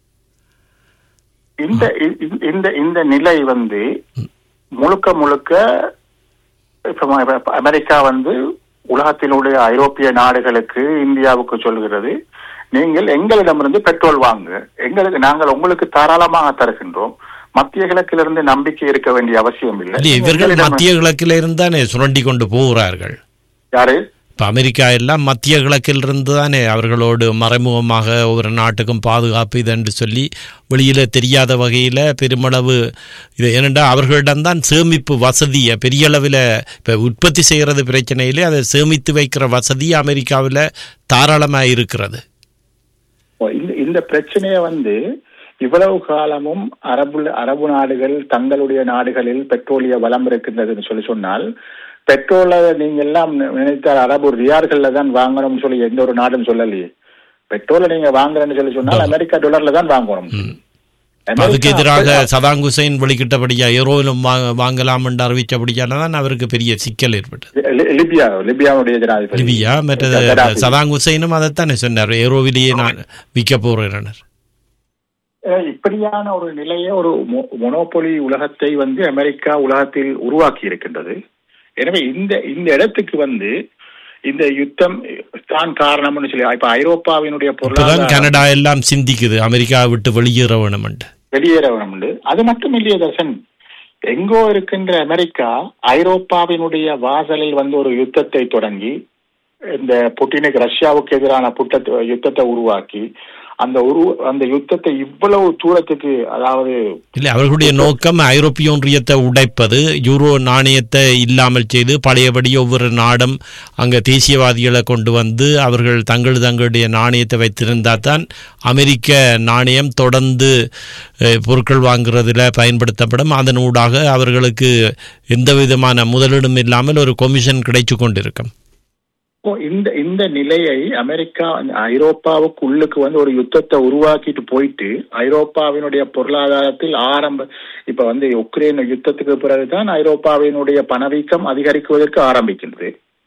இந்த இ- இந்த இந்த நிலை வந்து முழுக்க முழுக்க இப்ப ம- இப்ப அமெரிக்கா வந்து உலகத்தினுடைய ஐரோப்பிய நாடுகளுக்கு இந்தியாவுக்கு சொல்கிறது நீங்கள் எங்களிடமிருந்து பெட்ரோல் வாங்க எங்களுக்கு நாங்கள் உங்களுக்கு தாராளமாக தருகின்றோம் மத்திய கிழக்கிலிருந்து நம்பிக்கை இருக்க வேண்டிய அவசியம் இல்லை
இல்லை இவர்கள்
எங்களிடம்
மத்திய கிழக்கில் இருந்தானே சுரண்டி கொண்டு போகிறார்கள்
யாரு
இப்போ அமெரிக்கா எல்லாம் மத்திய கிழக்கில் இருந்து தானே அவர்களோடு மறைமுகமாக ஒவ்வொரு நாட்டுக்கும் பாதுகாப்பு இதென்று சொல்லி வெளியில் தெரியாத வகையில் பெருமளவு இது ஏனென்றா அவர்களிடம்தான் சேமிப்பு வசதி பெரிய அளவில் இப்போ உற்பத்தி செய்கிறது பிரச்சனையிலே அதை சேமித்து வைக்கிற வசதி அமெரிக்காவில் தாராளமாக இருக்கிறது
ஓ, இந்த இந்த பிரச்சனைய வந்து இவ்வளவு காலமும் அரபு அரபு நாடுகள் தங்களுடைய நாடுகளில் பெட்ரோலிய வளம் இருக்கின்றதுன்னு சொல்லி சொன்னால் பெட்ரோலை நீங்க எல்லாம் நினைத்தால் அரபு ரியார்கள்ல தான் வாங்கணும்னு சொல்லி எந்த ஒரு நாடும் சொல்லலையே பெட்ரோலை நீங்க வாங்குறேன்னு சொல்லி சொன்னால் அமெரிக்கா டாலர்ல தான் வாங்கணும்
இப்ப அதுக்கு
அமெரிக்கா
எதிராக
அப்ப-
சதாம் ஹுசைன் வெளிக்கிட்டபடியா யூரோவிலும் வாங்க வாங்கலாம் என்று அறிவித்தபடியால தான் அவருக்கு பெரிய சிக்கல் ஏற்பட்டது
லி- லிபியா லிபியாவுடைய ஜனாதிபதி
லிபியா மற்றது
கடாஃபி.
சதாம் ஹுசைனும் அதைத்தானே சொன்னார் ஏரோவிலேயே நான் விற்க போறேன்
அஹ் இப்படியான ஒரு நிலையை ஒரு மொனோபொலி உலகத்தை வந்து அமெரிக்கா உலகத்தில் உருவாக்கி இருக்கின்றது எனவே இந்த இந்த இடத்துக்கு வந்து இந்த யுத்தம் தான் காரணம்னு சொல்லி இப்ப ஐரோப்பாவினுடைய
இப்பதான்
பொருளாதார
கனடா எல்லாம் சிந்திக்குது அமெரிக்கா விட்டு வெளியேற வேணுமென்று
வெளியேற வேணும் அது மட்டும் இல்லையே தர்சன் எங்கோ இருக்கின்ற அமெரிக்கா ஐரோப்பாவினுடைய வாசலில் வந்து ஒரு யுத்தத்தை தொடங்கி இந்த புட்டினுக்கு ரஷ்யாவுக்கு எதிரான புட்டத்தை யுத்தத்தை உருவாக்கி அந்த உரு அந்த யுத்தத்தை இவ்வளவு தூரத்துக்கு அதாவது
இல்லை அவர்களுடைய நோக்கம் ஐரோப்பிய ஒன்றியத்தை உடைப்பது யூரோ நாணயத்தை இல்லாமல் செய்து பழையபடி ஒவ்வொரு நாடும் அங்கே தேசியவாதிகளை கொண்டு வந்து அவர்கள் தங்கள் தங்களுடைய நாணயத்தை வைத்திருந்தால் தான் அமெரிக்க நாணயம் தொடர்ந்து அஹ், பொருட்கள் வாங்குறதுல பயன்படுத்தப்படும் அதனூடாக அவர்களுக்கு எந்த விதமான முதலீடும் இல்லாமல் ஒரு கொமிஷன் கிடைச்சு கொண்டிருக்கும்
இப்போ இந்த இந்த நிலையை அமெரிக்கா ஐரோப்பாவுக்கு உள்ளுக்கு வந்து ஒரு யுத்தத்தை உருவாக்கிட்டு போயிட்டு ஐரோப்பாவினுடைய பொருளாதாரத்தில் ஆரம்ப இப்ப வந்து உக்ரைன் யுத்தத்துக்கு பிறகுதான் ஐரோப்பாவினுடைய பணவீக்கம் அதிகரிக்குவதற்கு ஆரம்பிக்கின்றது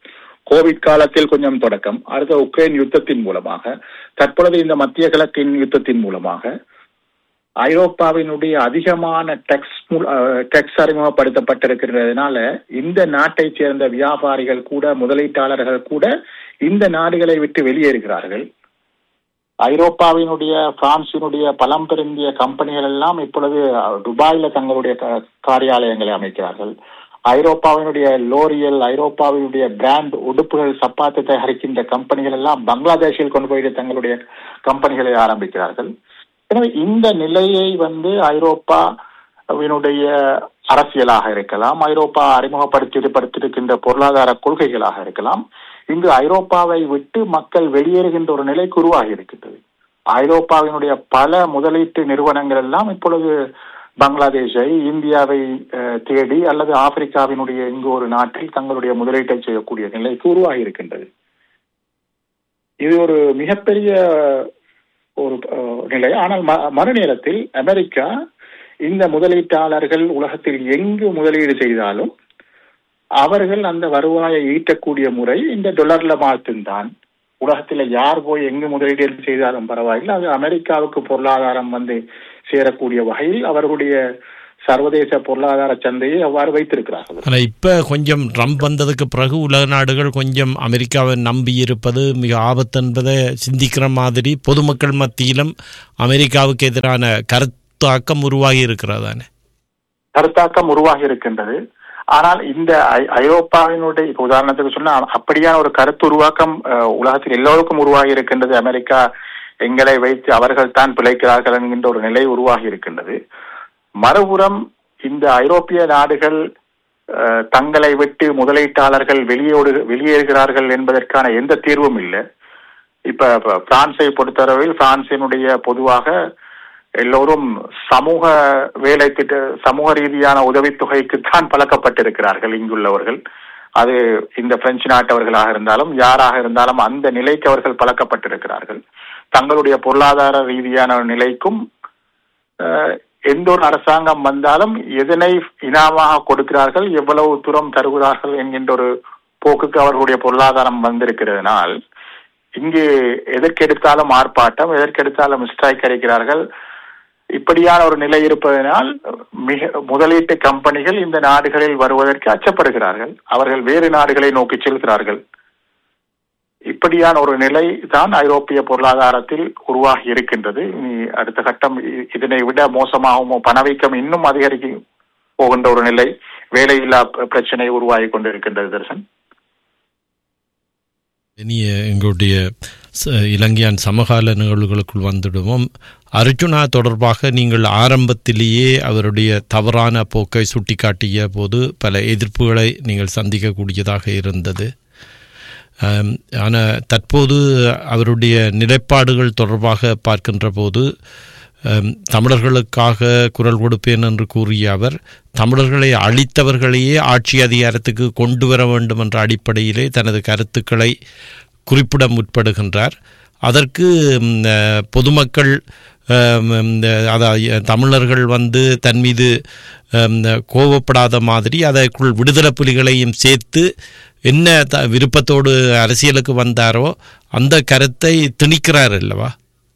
கோவிட் காலத்தில் கொஞ்சம் தொடக்கம் அடுத்த உக்ரைன் யுத்தத்தின் மூலமாக தற்பொழுது இந்த மத்திய கிழக்கின் யுத்தத்தின் மூலமாக ஐரோப்பாவினுடைய அதிகமான டெக்ஸ் டெக்ஸ் அறிமுகப்படுத்தப்பட்டிருக்கிறதுனால இந்த நாட்டை சேர்ந்த வியாபாரிகள் கூட முதலீட்டாளர்கள் கூட இந்த நாடுகளை விட்டு வெளியேறுகிறார்கள் ஐரோப்பாவினுடைய பிரான்சினுடைய பலம் பெருந்திய கம்பெனிகள் எல்லாம் இப்பொழுது துபாயில தங்களுடைய காரியாலயங்களை அமைக்கிறார்கள் ஐரோப்பாவினுடைய லோரியல் ஐரோப்பாவினுடைய பிராண்ட் உடுப்புகள் சப்பாத்து தயாரிக்கின்ற கம்பெனிகள் எல்லாம் பங்களாதேஷில் கொண்டு போயிட்டு தங்களுடைய கம்பெனிகளை ஆரம்பிக்கிறார்கள் எனவே இந்த நிலையை வந்து ஐரோப்பாவினுடைய அரசியலாக இருக்கலாம் ஐரோப்பா அறிமுகப்படுத்தி பொருளாதார கொள்கைகளாக இருக்கலாம் இங்கு ஐரோப்பாவை விட்டு மக்கள் வெளியேறுகின்ற ஒரு நிலைக்கு உருவாகி இருக்கின்றது ஐரோப்பாவினுடைய பல முதலீட்டு நிறுவனங்கள் எல்லாம் இப்பொழுது பங்களாதேஷை இந்தியாவை தேடி அல்லது ஆப்பிரிக்காவினுடைய இங்கு ஒரு நாட்டில் தங்களுடைய முதலீட்டை செய்யக்கூடிய நிலைக்கு உருவாகி இருக்கின்றது இது ஒரு மிகப்பெரிய ஒரு நிலை ஆனால் மறுநேரத்தில் அமெரிக்கா இந்த முதலீட்டாளர்கள் உலகத்தில் எங்கு முதலீடு செய்தாலும் அவர்கள் அந்த வருவாயை ஈட்டக்கூடிய முறை இந்த டொலர்ல மாற்றும்தான் உலகத்தில் யார் போய் எங்கு முதலீடு செய்தாலும் பரவாயில்லை அது அமெரிக்காவுக்கு பொருளாதாரம் வந்து சேரக்கூடிய வகையில் அவர்களுடைய சர்வதேச பொருளாதார சந்தையை அவ்வாறு வைத்திருக்கிறார்கள்
ஆனால் இப்போ கொஞ்சம் ட்ரம்ப் வந்ததுக்கு பிறகு உலக நாடுகள் கொஞ்சம் அமெரிக்காவை நம்பி இருப்பது மிக ஆபத்து என்பதை சிந்திக்கிற மாதிரி பொதுமக்கள் மத்தியிலும் அமெரிக்காவுக்கு எதிரான கருத்தாக்கம் உருவாகி இருக்கிறதானே
கருத்தாக்கம் உருவாகி இருக்கின்றது ஆனால் இந்த ஐரோப்பாவினுடைய இப்ப உதாரணத்துக்கு சொன்னா அப்படியான ஒரு கருத்து உருவாக்கம் உலகத்தில் எல்லோருக்கும் உருவாகி இருக்கின்றது அமெரிக்கா எங்களை வைத்து அவர்கள் தான் பிழைக்கிறார்கள் என்கின்ற ஒரு நிலை உருவாகி இருக்கின்றது மறுபுறம் இந்த ஐரோப்பிய நாடுகள் தங்களை விட்டு முதலீட்டாளர்கள் வெளியோடு வெளியேறுகிறார்கள் என்பதற்கான எந்த தீர்வும் இல்லை இப்ப பிரான்சை பொறுத்தளவில் பிரான்சினுடைய பொதுவாக எல்லோரும் சமூக வேலை திட்ட சமூக ரீதியான உதவித்தொகைக்குத்தான் பழக்கப்பட்டிருக்கிறார்கள் இங்குள்ளவர்கள் அது இந்த பிரெஞ்சு நாட்டவர்களாக இருந்தாலும் யாராக இருந்தாலும் அந்த நிலைக்கு அவர்கள் பழக்கப்பட்டிருக்கிறார்கள் தங்களுடைய பொருளாதார ரீதியான நிலைக்கும் எந்த ஒரு அரசாங்கம் வந்தாலும் எதனை இனாமாக கொடுக்கிறார்கள் எவ்வளவு தூரம் தருகிறார்கள் என்கின்ற ஒரு போக்குக்கு அவர்களுடைய பொருளாதாரம் வந்திருக்கிறதுனால் இங்கு எதற்கெடுத்தாலும் ஆர்ப்பாட்டம் எதற்கெடுத்தாலும் ஸ்ட்ரைக் அடிக்கிறார்கள் இப்படியான ஒரு நிலை இருப்பதனால் மிக முதலீட்டு கம்பெனிகள் இந்த நாடுகளில் வருவதற்கு அச்சப்படுகிறார்கள் அவர்கள் வேறு நாடுகளை நோக்கி செல்கிறார்கள் இப்படியான ஒரு நிலை தான் ஐரோப்பிய பொருளாதாரத்தில் உருவாகி இருக்கின்றது இனி அடுத்த கட்டம் இதனை விட மோசமாகவும் பணவீக்கம் இன்னும் அதிகரிக்க போகின்ற ஒரு நிலை வேலையில்லா பிரச்சனை உருவாகி கொண்டிருக்கின்றது தர்சன்
இனிய எங்களுடைய இலங்கையான் சமகால நிகழ்வுகளுக்குள் வந்துடுவோம் அர்ஜுனா தொடர்பாக நீங்கள் ஆரம்பத்திலேயே அவருடைய தவறான போக்கை சுட்டிக்காட்டிய போது பல எதிர்ப்புகளை நீங்கள் சந்திக்கக்கூடியதாக இருந்தது ஆனால் தற்போது அவருடைய நிலைப்பாடுகள் தொடர்பாக பார்க்கின்ற போது தமிழர்களுக்காக குரல் கொடுப்பேன் என்று கூறிய அவர் தமிழர்களை அழித்தவர்களையே ஆட்சி அதிகாரத்துக்கு கொண்டு வர வேண்டும் என்ற அடிப்படையிலே தனது கருத்துக்களை குறிப்பிட முற்படுகின்றார் அதற்கு பொதுமக்கள் அதாவது தமிழர்கள் வந்து தன் மீது கோபப்படாத மாதிரி அதற்குள் விடுதலை புலிகளையும் சேர்த்து என்ன த விருப்பத்தோடு அரசியலுக்கு வந்தாரோ அந்த கருத்தை திணிக்கிறார் அல்லவா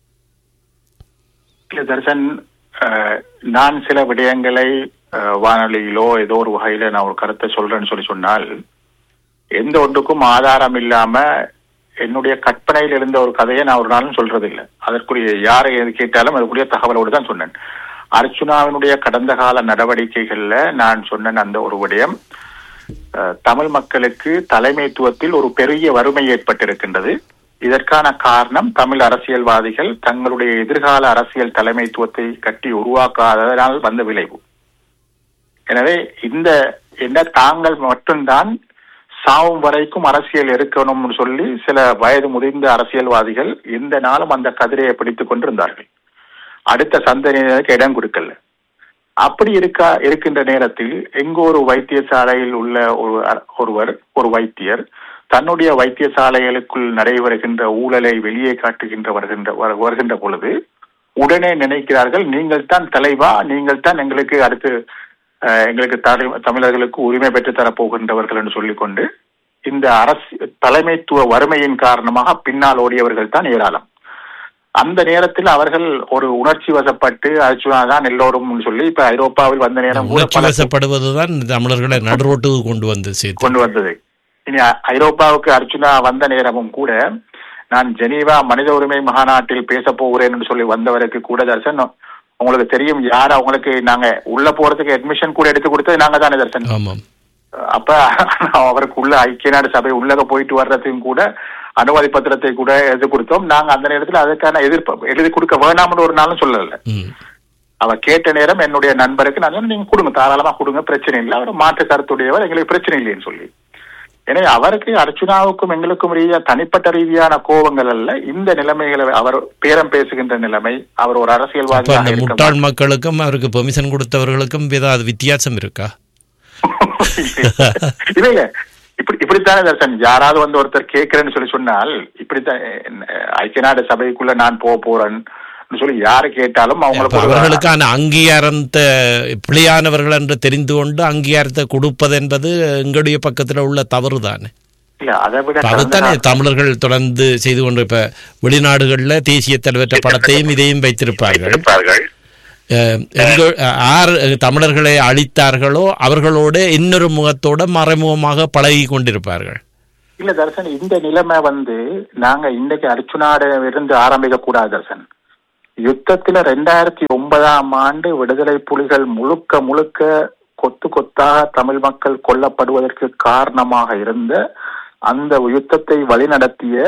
தர்சன் நான் சில விடயங்களை வானொலியிலோ ஏதோ ஒரு வகையில நான் ஒரு கருத்தை சொல்றேன்னு சொல்லி சொன்னால் எந்த ஒன்றுக்கும் ஆதாரம் இல்லாம என்னுடைய கற்பனையில் இருந்த ஒரு கதையை நான் ஒரு நாளும் சொல்றதில்லை அதற்குரிய யாரை எது கேட்டாலும் அதற்குரிய தகவலோடு தான் சொன்னேன் அர்ச்சுனாவினுடைய கடந்த கால நடவடிக்கைகள்ல நான் சொன்ன அந்த ஒரு விடயம் தமிழ் மக்களுக்கு தலைமைத்துவத்தில் ஒரு பெரிய வறுமை ஏற்பட்டிருக்கின்றது இதற்கான காரணம் தமிழ் அரசியல்வாதிகள் தங்களுடைய எதிர்கால அரசியல் தலைமைத்துவத்தை கட்டி உருவாக்காததனால் வந்த விளைவு எனவே இந்த என்ன தாங்கள் மட்டும்தான் சாவும் வரைக்கும் அரசியல் இருக்கணும்னு சொல்லி சில வயது முதிர்ந்த அரசியல்வாதிகள் எந்த நாளும் அந்த கதிரையை பிடித்துக் கொண்டிருந்தார்கள் அடுத்த சந்ததியினருக்கு இடம் கொடுக்கல அப்படி இருக்க இருக்கின்ற நேரத்தில் எங்கோ ஒரு வைத்தியசாலையில் உள்ள ஒரு ஒருவர் ஒரு வைத்தியர் தன்னுடைய வைத்தியசாலைகளுக்குள் நடைபெறுகின்ற ஊழலை வெளியே காட்டுகின்ற வருகின்ற வருகின்ற பொழுது உடனே நினைக்கிறார்கள் நீங்கள் தான் தலைவா நீங்கள் தான் எங்களுக்கு அடுத்து எங்களுக்கு தமிழர்களுக்கு உரிமை பெற்று தரப்போகின்றவர்கள் என்று சொல்லிக்கொண்டு இந்த அரசு தலைமைத்துவ வறுமையின் காரணமாக பின்னால் ஓடியவர்கள் தான் ஏராளம் அந்த நேரத்தில் அவர்கள் ஒரு உணர்ச்சி வசப்பட்டு அர்ச்சுனா தான் எல்லோரும் சொல்லி இப்ப ஐரோப்பாவில் வந்த நேரம் கூட
உணர்ச்சி
பல
வசப்படுவதுதான் தமிழர்களை நடுரோட்டுக்கு கொண்டு வந்து சேர்த்து
கொண்டு வந்தது இனி ஐ- ஐரோப்பாவுக்கு அர்ச்சுனா வந்த நேரமும் கூட நான் ஜெனீவா மனித உரிமை மகாநாட்டில் பேச போகிறேன் என்று சொல்லி வந்தவருக்கு கூட தர்சன் உங்களுக்கு தெரியும் யார் அவங்களுக்கு நாங்க உள்ள போறதுக்கு அட்மிஷன் கூட எடுத்து கொடுத்தது நாங்க தானே தர்சன்
ஆமாம்
அப்ப அவருக்கு உள்ள ஐக்கிய நாடு சபை உள்ளக போயிட்டு வர்றதையும் கூட அனுமதி பத்திரத்தை கூட எழுதி கொடுத்தோம் நாங்க அந்த நேரத்தில் அதுக்கான எதிர்ப்பு எழுதி கொடுக்க வேணாம்னு ஒரு நாளும் சொல்லல
ம்
அவ கேட்ட நேரம் என்னுடைய நண்பருக்கு நான் சொன்னேன், நீங்க கொடுங்க தாராளமா கொடுங்க பிரச்சனை இல்லை அவர் மாற்று கருத்துடையவர் எங்களுக்கு பிரச்சனை இல்லைன்னு சொல்லி எனவே அவருக்கு அர்ச்சுனாவுக்கும் எங்களுக்கும் ரீதியா தனிப்பட்ட ரீதியான கோபங்கள் அல்ல இந்த நிலைமைகளை அவர் பேரம் பேசுகின்ற நிலைமை அவர் ஒரு
அப்ப
அரசியல்வாதியாக
அந்த
இருக்க
முட்டாள் மக்களுக்கும் அவருக்கு பெர்மிஷன் கொடுத்தவர்களுக்கும் ஏதாவது வித்தியாசம் இருக்கா
இல்ல இல்ல இப்படி இப்படித்தானே தர்சன் யாராவது வந்து ஒருத்தர் கேட்கிறேன்னு சொல்லி சொன்னால் இப்படித்தான் அஹ், ஐக்கிய நாடு சபைக்குள்ள நான் போக போறேன்னு சொல்லி யாரு கேட்டாலும்
அப்ப
அவங்களுக்கு ஒரு-
அவர்களுக்கான அங்கீகாரத்தை பிழையானவர்கள் என்று தெரிந்து கொண்டு அங்கீகாரத்தை கொடுப்பது என்பது எங்களுடைய பக்கத்துல உள்ள தவறு தானே
இல்ல அதை விட
இப்ப
கடந்த
அதுதானே
கால-
தமிழர்கள் தொடர்ந்து செய்து கொண்டு இப்ப வெளிநாடுகள்ல தேசிய தலைவற்ற படத்தையும் இதையும் வைத்திருப்பார்கள் அஹ், எங்க- யார் தமிழர்களை அழித்தார்களோ அவர்களோட இன்னொரு முகத்தோட மறைமுகமாக பழகி கொண்டிருப்பார்கள்
இல்ல தர்சன் இந்த நிலைமை வந்து நாங்க இன்னைக்கு அர்ச்சுனாட இருந்து ஆரம்பிக்க கூடாது தர்சன் யுத்தத்துல ரெண்டாயிரத்தி ஒன்பதாம் ஆண்டு விடுதலை புலிகள் முழுக்க முழுக்க கொத்து கொத்தாக தமிழ் மக்கள் கொல்லப்படுவதற்கு காரணமாக இருந்த அந்த யுத்தத்தை வழிநடத்திய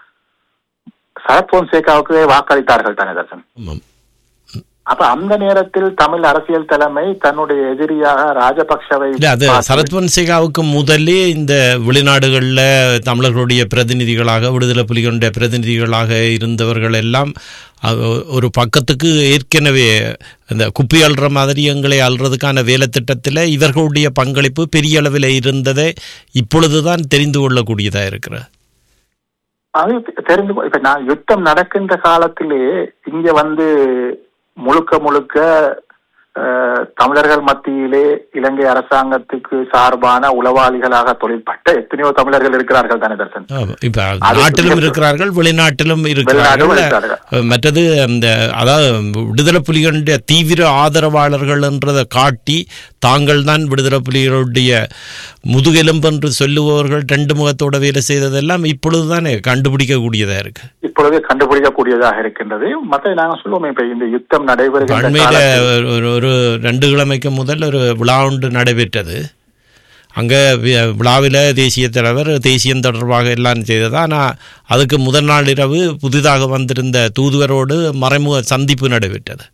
சரத் பொன்சேகாவுக்கு வாக்களித்தார்கள் தானே தர்சன்
ஆமாம்.
அப்ப அந்த நேரத்தில் தமிழ் அரசியல் தலைமை தன்னுடைய எதிரியாக ராஜபக்சவை
இல்ல அது
பார்த்து-
சரத்வன்சிகாவுக்கு முதலே இந்த வெளிநாடுகள்ல தமிழர்களுடைய பிரதிநிதிகளாக விடுதலை புலிகளுடைய பிரதிநிதிகளாக இருந்தவர்கள் எல்லாம் அஹ், ஒரு பக்கத்துக்கு ஏற்கனவே அந்த குப்பி அள்ளுற மாதிரி எங்களை அல்றதுக்கான வேலை திட்டத்தில் இவர்களுடைய பங்களிப்பு பெரிய அளவில் இருந்ததை இப்பொழுதுதான் தெரிந்து கொள்ளக்கூடியதா இருக்கிற
அது தெ- தெரிந்து கொ- இப்ப நான் யுத்தம் நடக்கின்ற காலத்திலே இங்க வந்து முழுக்க முழுக்க அஹ், தமிழர்கள் மத்தியிலே இலங்கை அரசாங்கத்துக்கு சார்பான உளவாளிகளாக தொழிற்பட்ட எத்தனையோ தமிழர்கள் இருக்கிறார்கள் தானே தர்சன்
ஆமா. இப்ப
அது
நாட்டிலும்
மிக-
இருக்கிறார்கள் வெளிநாட்டிலும்
வெளிநாட்டிலும்
இருக்கிறார்கள்
இருக்கிறார்கள்.
அஹ் மற்றது அந்த அதாவது விடுதலை புலிகளுடைய தீவிர ஆதரவாளர்கள் என்றதை காட்டி தாங்கள் தான் விடுதலை புலிகளுடைய முதுகெலும்பு என்று சொல்லுபவர்கள் ரெண்டு முகத்தோட வேலை செய்ததெல்லாம் இப்பொழுதுதானே கண்டுபிடிக்கக்கூடியதா இருக்கு
இப்பொழுது கண்டுபிடிக்கக்கூடியதாக இருக்கின்றது மற்ற நாங்க சொல்லுவோம் இப்ப இந்த யுத்தம் நடைபெறுகின்ற
அண்மையில
காலத்தில்
ஒரு- ஒரு ரெண்டு கிழமைக்கு முதல் ஒரு விழா ஒன்று நடைபெற்றது அங்கே விழாவில் தேசிய தலைவர் தேசியம் தொடர்பாக எல்லாம் செய்தது ஆனால் அதுக்கு முதல் நாள் இரவு புதிதாக வந்திருந்த தூதுவரோடு மறைமுக சந்திப்பு நடைபெற்றது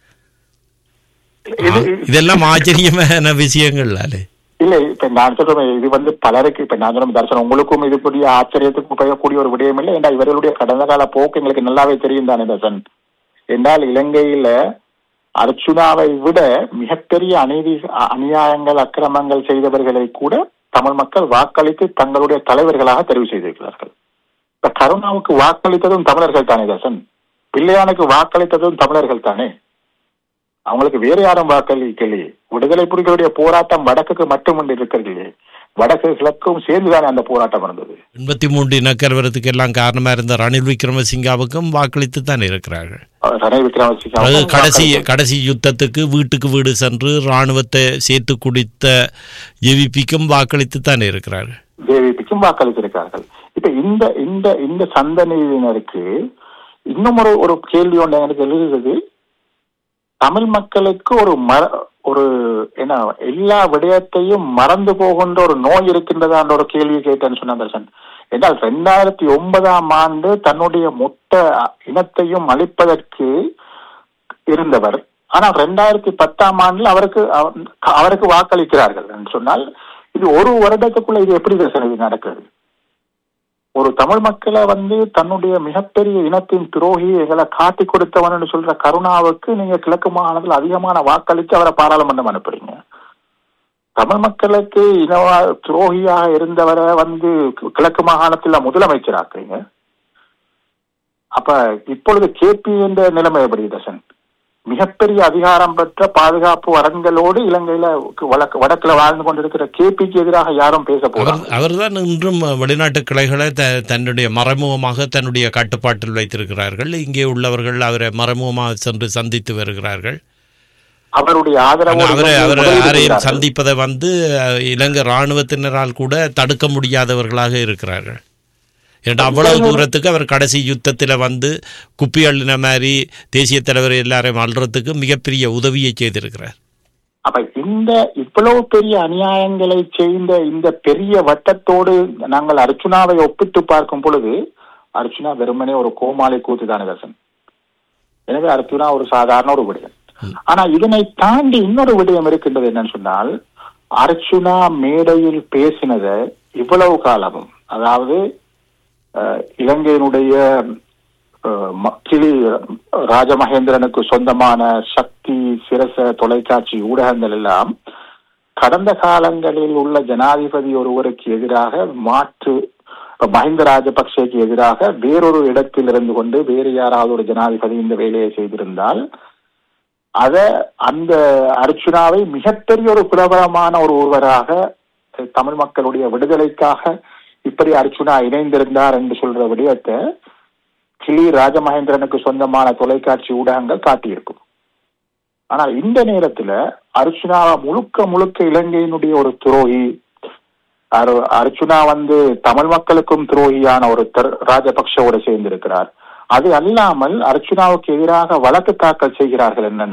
இது
இதெல்லாம் ஆச்சரியமான விஷயங்கள் அல்ல
இல்ல இப்ப நான் சொல்றேன் இது வந்து பலருக்கு இப்ப நான் சொல்றேன் தர்சனம் உங்களுக்கும் இது கூடிய ஆச்சரியத்துக்கு உபயோகக்கூடிய ஒரு விடயம் இல்லை ஏன்னா இவர்களுடைய கடந்த கால போக்கு எங்களுக்கு நல்லாவே தெரியும் தானே தர்சன் என்றால் இலங்கையில அர்ச்சுனாவை விட மிகப்பெரிய அநீதி அ- அநியாயங்கள் அக்கிரமங்கள் செய்தவர்களை கூட தமிழ் மக்கள் வாக்களித்து தங்களுடைய தலைவர்களாக தெரிவு செய்திருக்கிறார்கள் இப்ப கருணாவுக்கு வாக்களித்ததும் தமிழர்கள் தானே தர்சன் பிள்ளையானுக்கு வாக்களித்ததும் தமிழர்கள் தானே அவங்களுக்கு வேற யாரும் வாக்களிக்கலையே விடுதலை புலிகளுடைய போராட்டம் வடக்குக்கு மட்டுமன்றி இருக்கிறது வடக்கு கிழக்கும் சேர்ந்துதானே அந்த போராட்டம் இருந்தது
எண்பத்தி மூன்று இனக்கலவரத்துக்கு எல்லாம் காரணமா இருந்த ரணில் விக்ரமசிங்காவுக்கும் வாக்களித்து தான் இருக்கிறார்கள்
அவர் ரணில் விக்ரமசிங்க
அது
அவர்கள்
கடைசி
வாக்களித்தார்.
கடைசி யுத்தத்துக்கு வீட்டுக்கு வீடு சென்று இராணுவத்தை சேர்த்து குடித்த ஜெவிபிக்கும் வாக்களித்து தான் இருக்கிறார்கள்
ஜேவிபிக்கும் வாக்களித்திருக்கிறார்கள் இப்ப இந்த இந்த இந்த சந்ததியினருக்கு இன்னும் ஒரு ஒரு கேள்வி ஒன்று எனக்கு எழுதுது தமிழ் மக்களுக்கு ஒரு மர ஒரு என்ன எல்லா விடயத்தையும் மறந்து போகின்ற ஒரு நோய் இருக்கின்றதான்ற ஒரு கேள்வி கேட்டேன்னு சொன்ன தர்சன் என்றால் ரெண்டாயிரத்தி ஒன்பதாம் ஆண்டு தன்னுடைய மொத்த இனத்தையும் அழிப்பதற்கு இருந்தவர் ஆனால் ரெண்டாயிரத்தி பத்தாம் ஆண்டுல அவருக்கு அவ- அவருக்கு வாக்களிக்கிறார்கள் என்று சொன்னால் இது ஒரு வருடத்துக்குள்ள இது எப்படி தர்சன் இது நடக்குது ஒரு தமிழ் மக்களை வந்து தன்னுடைய மிகப்பெரிய இனத்தின் துரோகி எங்களை காட்டி கொடுத்தவன் சொல்ற கருணாவுக்கு நீங்க கிழக்கு மாகாணத்தில் அதிகமான வாக்களித்து அவரை பாராளுமன்றம் அனுப்புறீங்க தமிழ் மக்களுக்கு இனவா துரோகியாக இருந்தவரை வந்து கிழக்கு மாகாணத்துல முதலமைச்சராக்குறீங்க அப்ப இப்பொழுது கேபி என்ற நிலைமை எப்படி தர்சன் மிகப்பெரிய அதிகாரம் பெற்ற பாதுகாப்பு வரன்களோடு இலங்கையில வடக்கு வடக்குல வாழ்ந்து கொண்டிருக்கிற கேபிக்கு எதிராக யாரும் பேச
அவர்
போறாங்க
அவர்தான் இன்றும் வெளிநாட்டு கிளைகளை த தன்னுடைய மறைமுகமாக தன்னுடைய கட்டுப்பாட்டில் வைத்திருக்கிறார்கள் இங்கே உள்ளவர்கள் அவரை மறைமுகமாக சென்று சந்தித்து வருகிறார்கள்
அவருடைய
ஆனா
ஆதரவோடு
அவரை
இலங்கையில்
அவர்
முதலீடு
யாரையும்
செய்கிறார்கள்.
சந்திப்பதை வந்து அஹ், இலங்கை இராணுவத்தினரால் கூட தடுக்க முடியாதவர்களாக இருக்கிறார்கள் ஏன்னா அவ்வளவு தூரத்துக்கு அவர் கடைசி யுத்தத்தில் வந்து குப்பி அள்ளின மாதிரி தேசிய தலைவர் எல்லாரையும் அல்றதுக்கு மிகப்பெரிய உதவியை செய்திருக்கிறார்
அப்ப இந்த இவ்வளவு பெரிய அநியாயங்களை செய்த இந்த பெரிய வட்டத்தோடு நாங்கள் அர்ச்சுனாவை ஒப்பிட்டு பார்க்கும் பொழுது அர்ச்சுனா வெறுமனே ஒரு கோமாளி கூத்து தானே தர்சன் எனவே அர்ச்சுனா ஒரு சாதாரண ஒரு விடயம் ஆனா இதனை தாண்டி இன்னொரு விடயம் இருக்கின்றது என்னன்னு சொன்னால் அர்ச்சுனா மேடையில் பேசினத இவ்வளவு காலமும் அதாவது அஹ், இலங்கையினுடைய அஹ், ம- கிளி ராஜமகேந்திரனுக்கு சொந்தமான சக்தி சிரச தொலைக்காட்சி ஊடகங்கள் எல்லாம் கடந்த காலங்களில் உள்ள ஜனாதிபதி ஒருவருக்கு எதிராக மாற்று இப்ப மஹிந்த ராஜபக்சேக்கு எதிராக வேறொரு இடத்தில் இருந்து கொண்டு வேறு யாராவது ஒரு ஜனாதிபதி இந்த வேலையை செய்திருந்தால் அத அந்த அர்ச்சுனாவை மிகப்பெரிய ஒரு பிரபலமான ஒரு ஒருவராக அஹ், தமிழ் மக்களுடைய விடுதலைக்காக இப்படி அர்ச்சுனா இணைந்திருந்தார் என்று சொல்ற விடயத்தை கிளி ராஜமகேந்திரனுக்கு சொந்தமான தொலைக்காட்சி ஊடகங்கள் காட்டியிருக்கும் ஆனால் இந்த நேரத்துல அர்ச்சுனா முழுக்க முழுக்க இலங்கையினுடைய ஒரு துரோகி அரு- அர்ச்சுனா வந்து தமிழ் மக்களுக்கும் துரோகியான ஒரு தர்- ராஜபக்ஷவோட சேர்ந்திருக்கிறார் அது அல்லாமல் அர்ச்சுனாவுக்கு எதிராக வழக்கு தாக்கல் செய்கிறார்கள் என்ன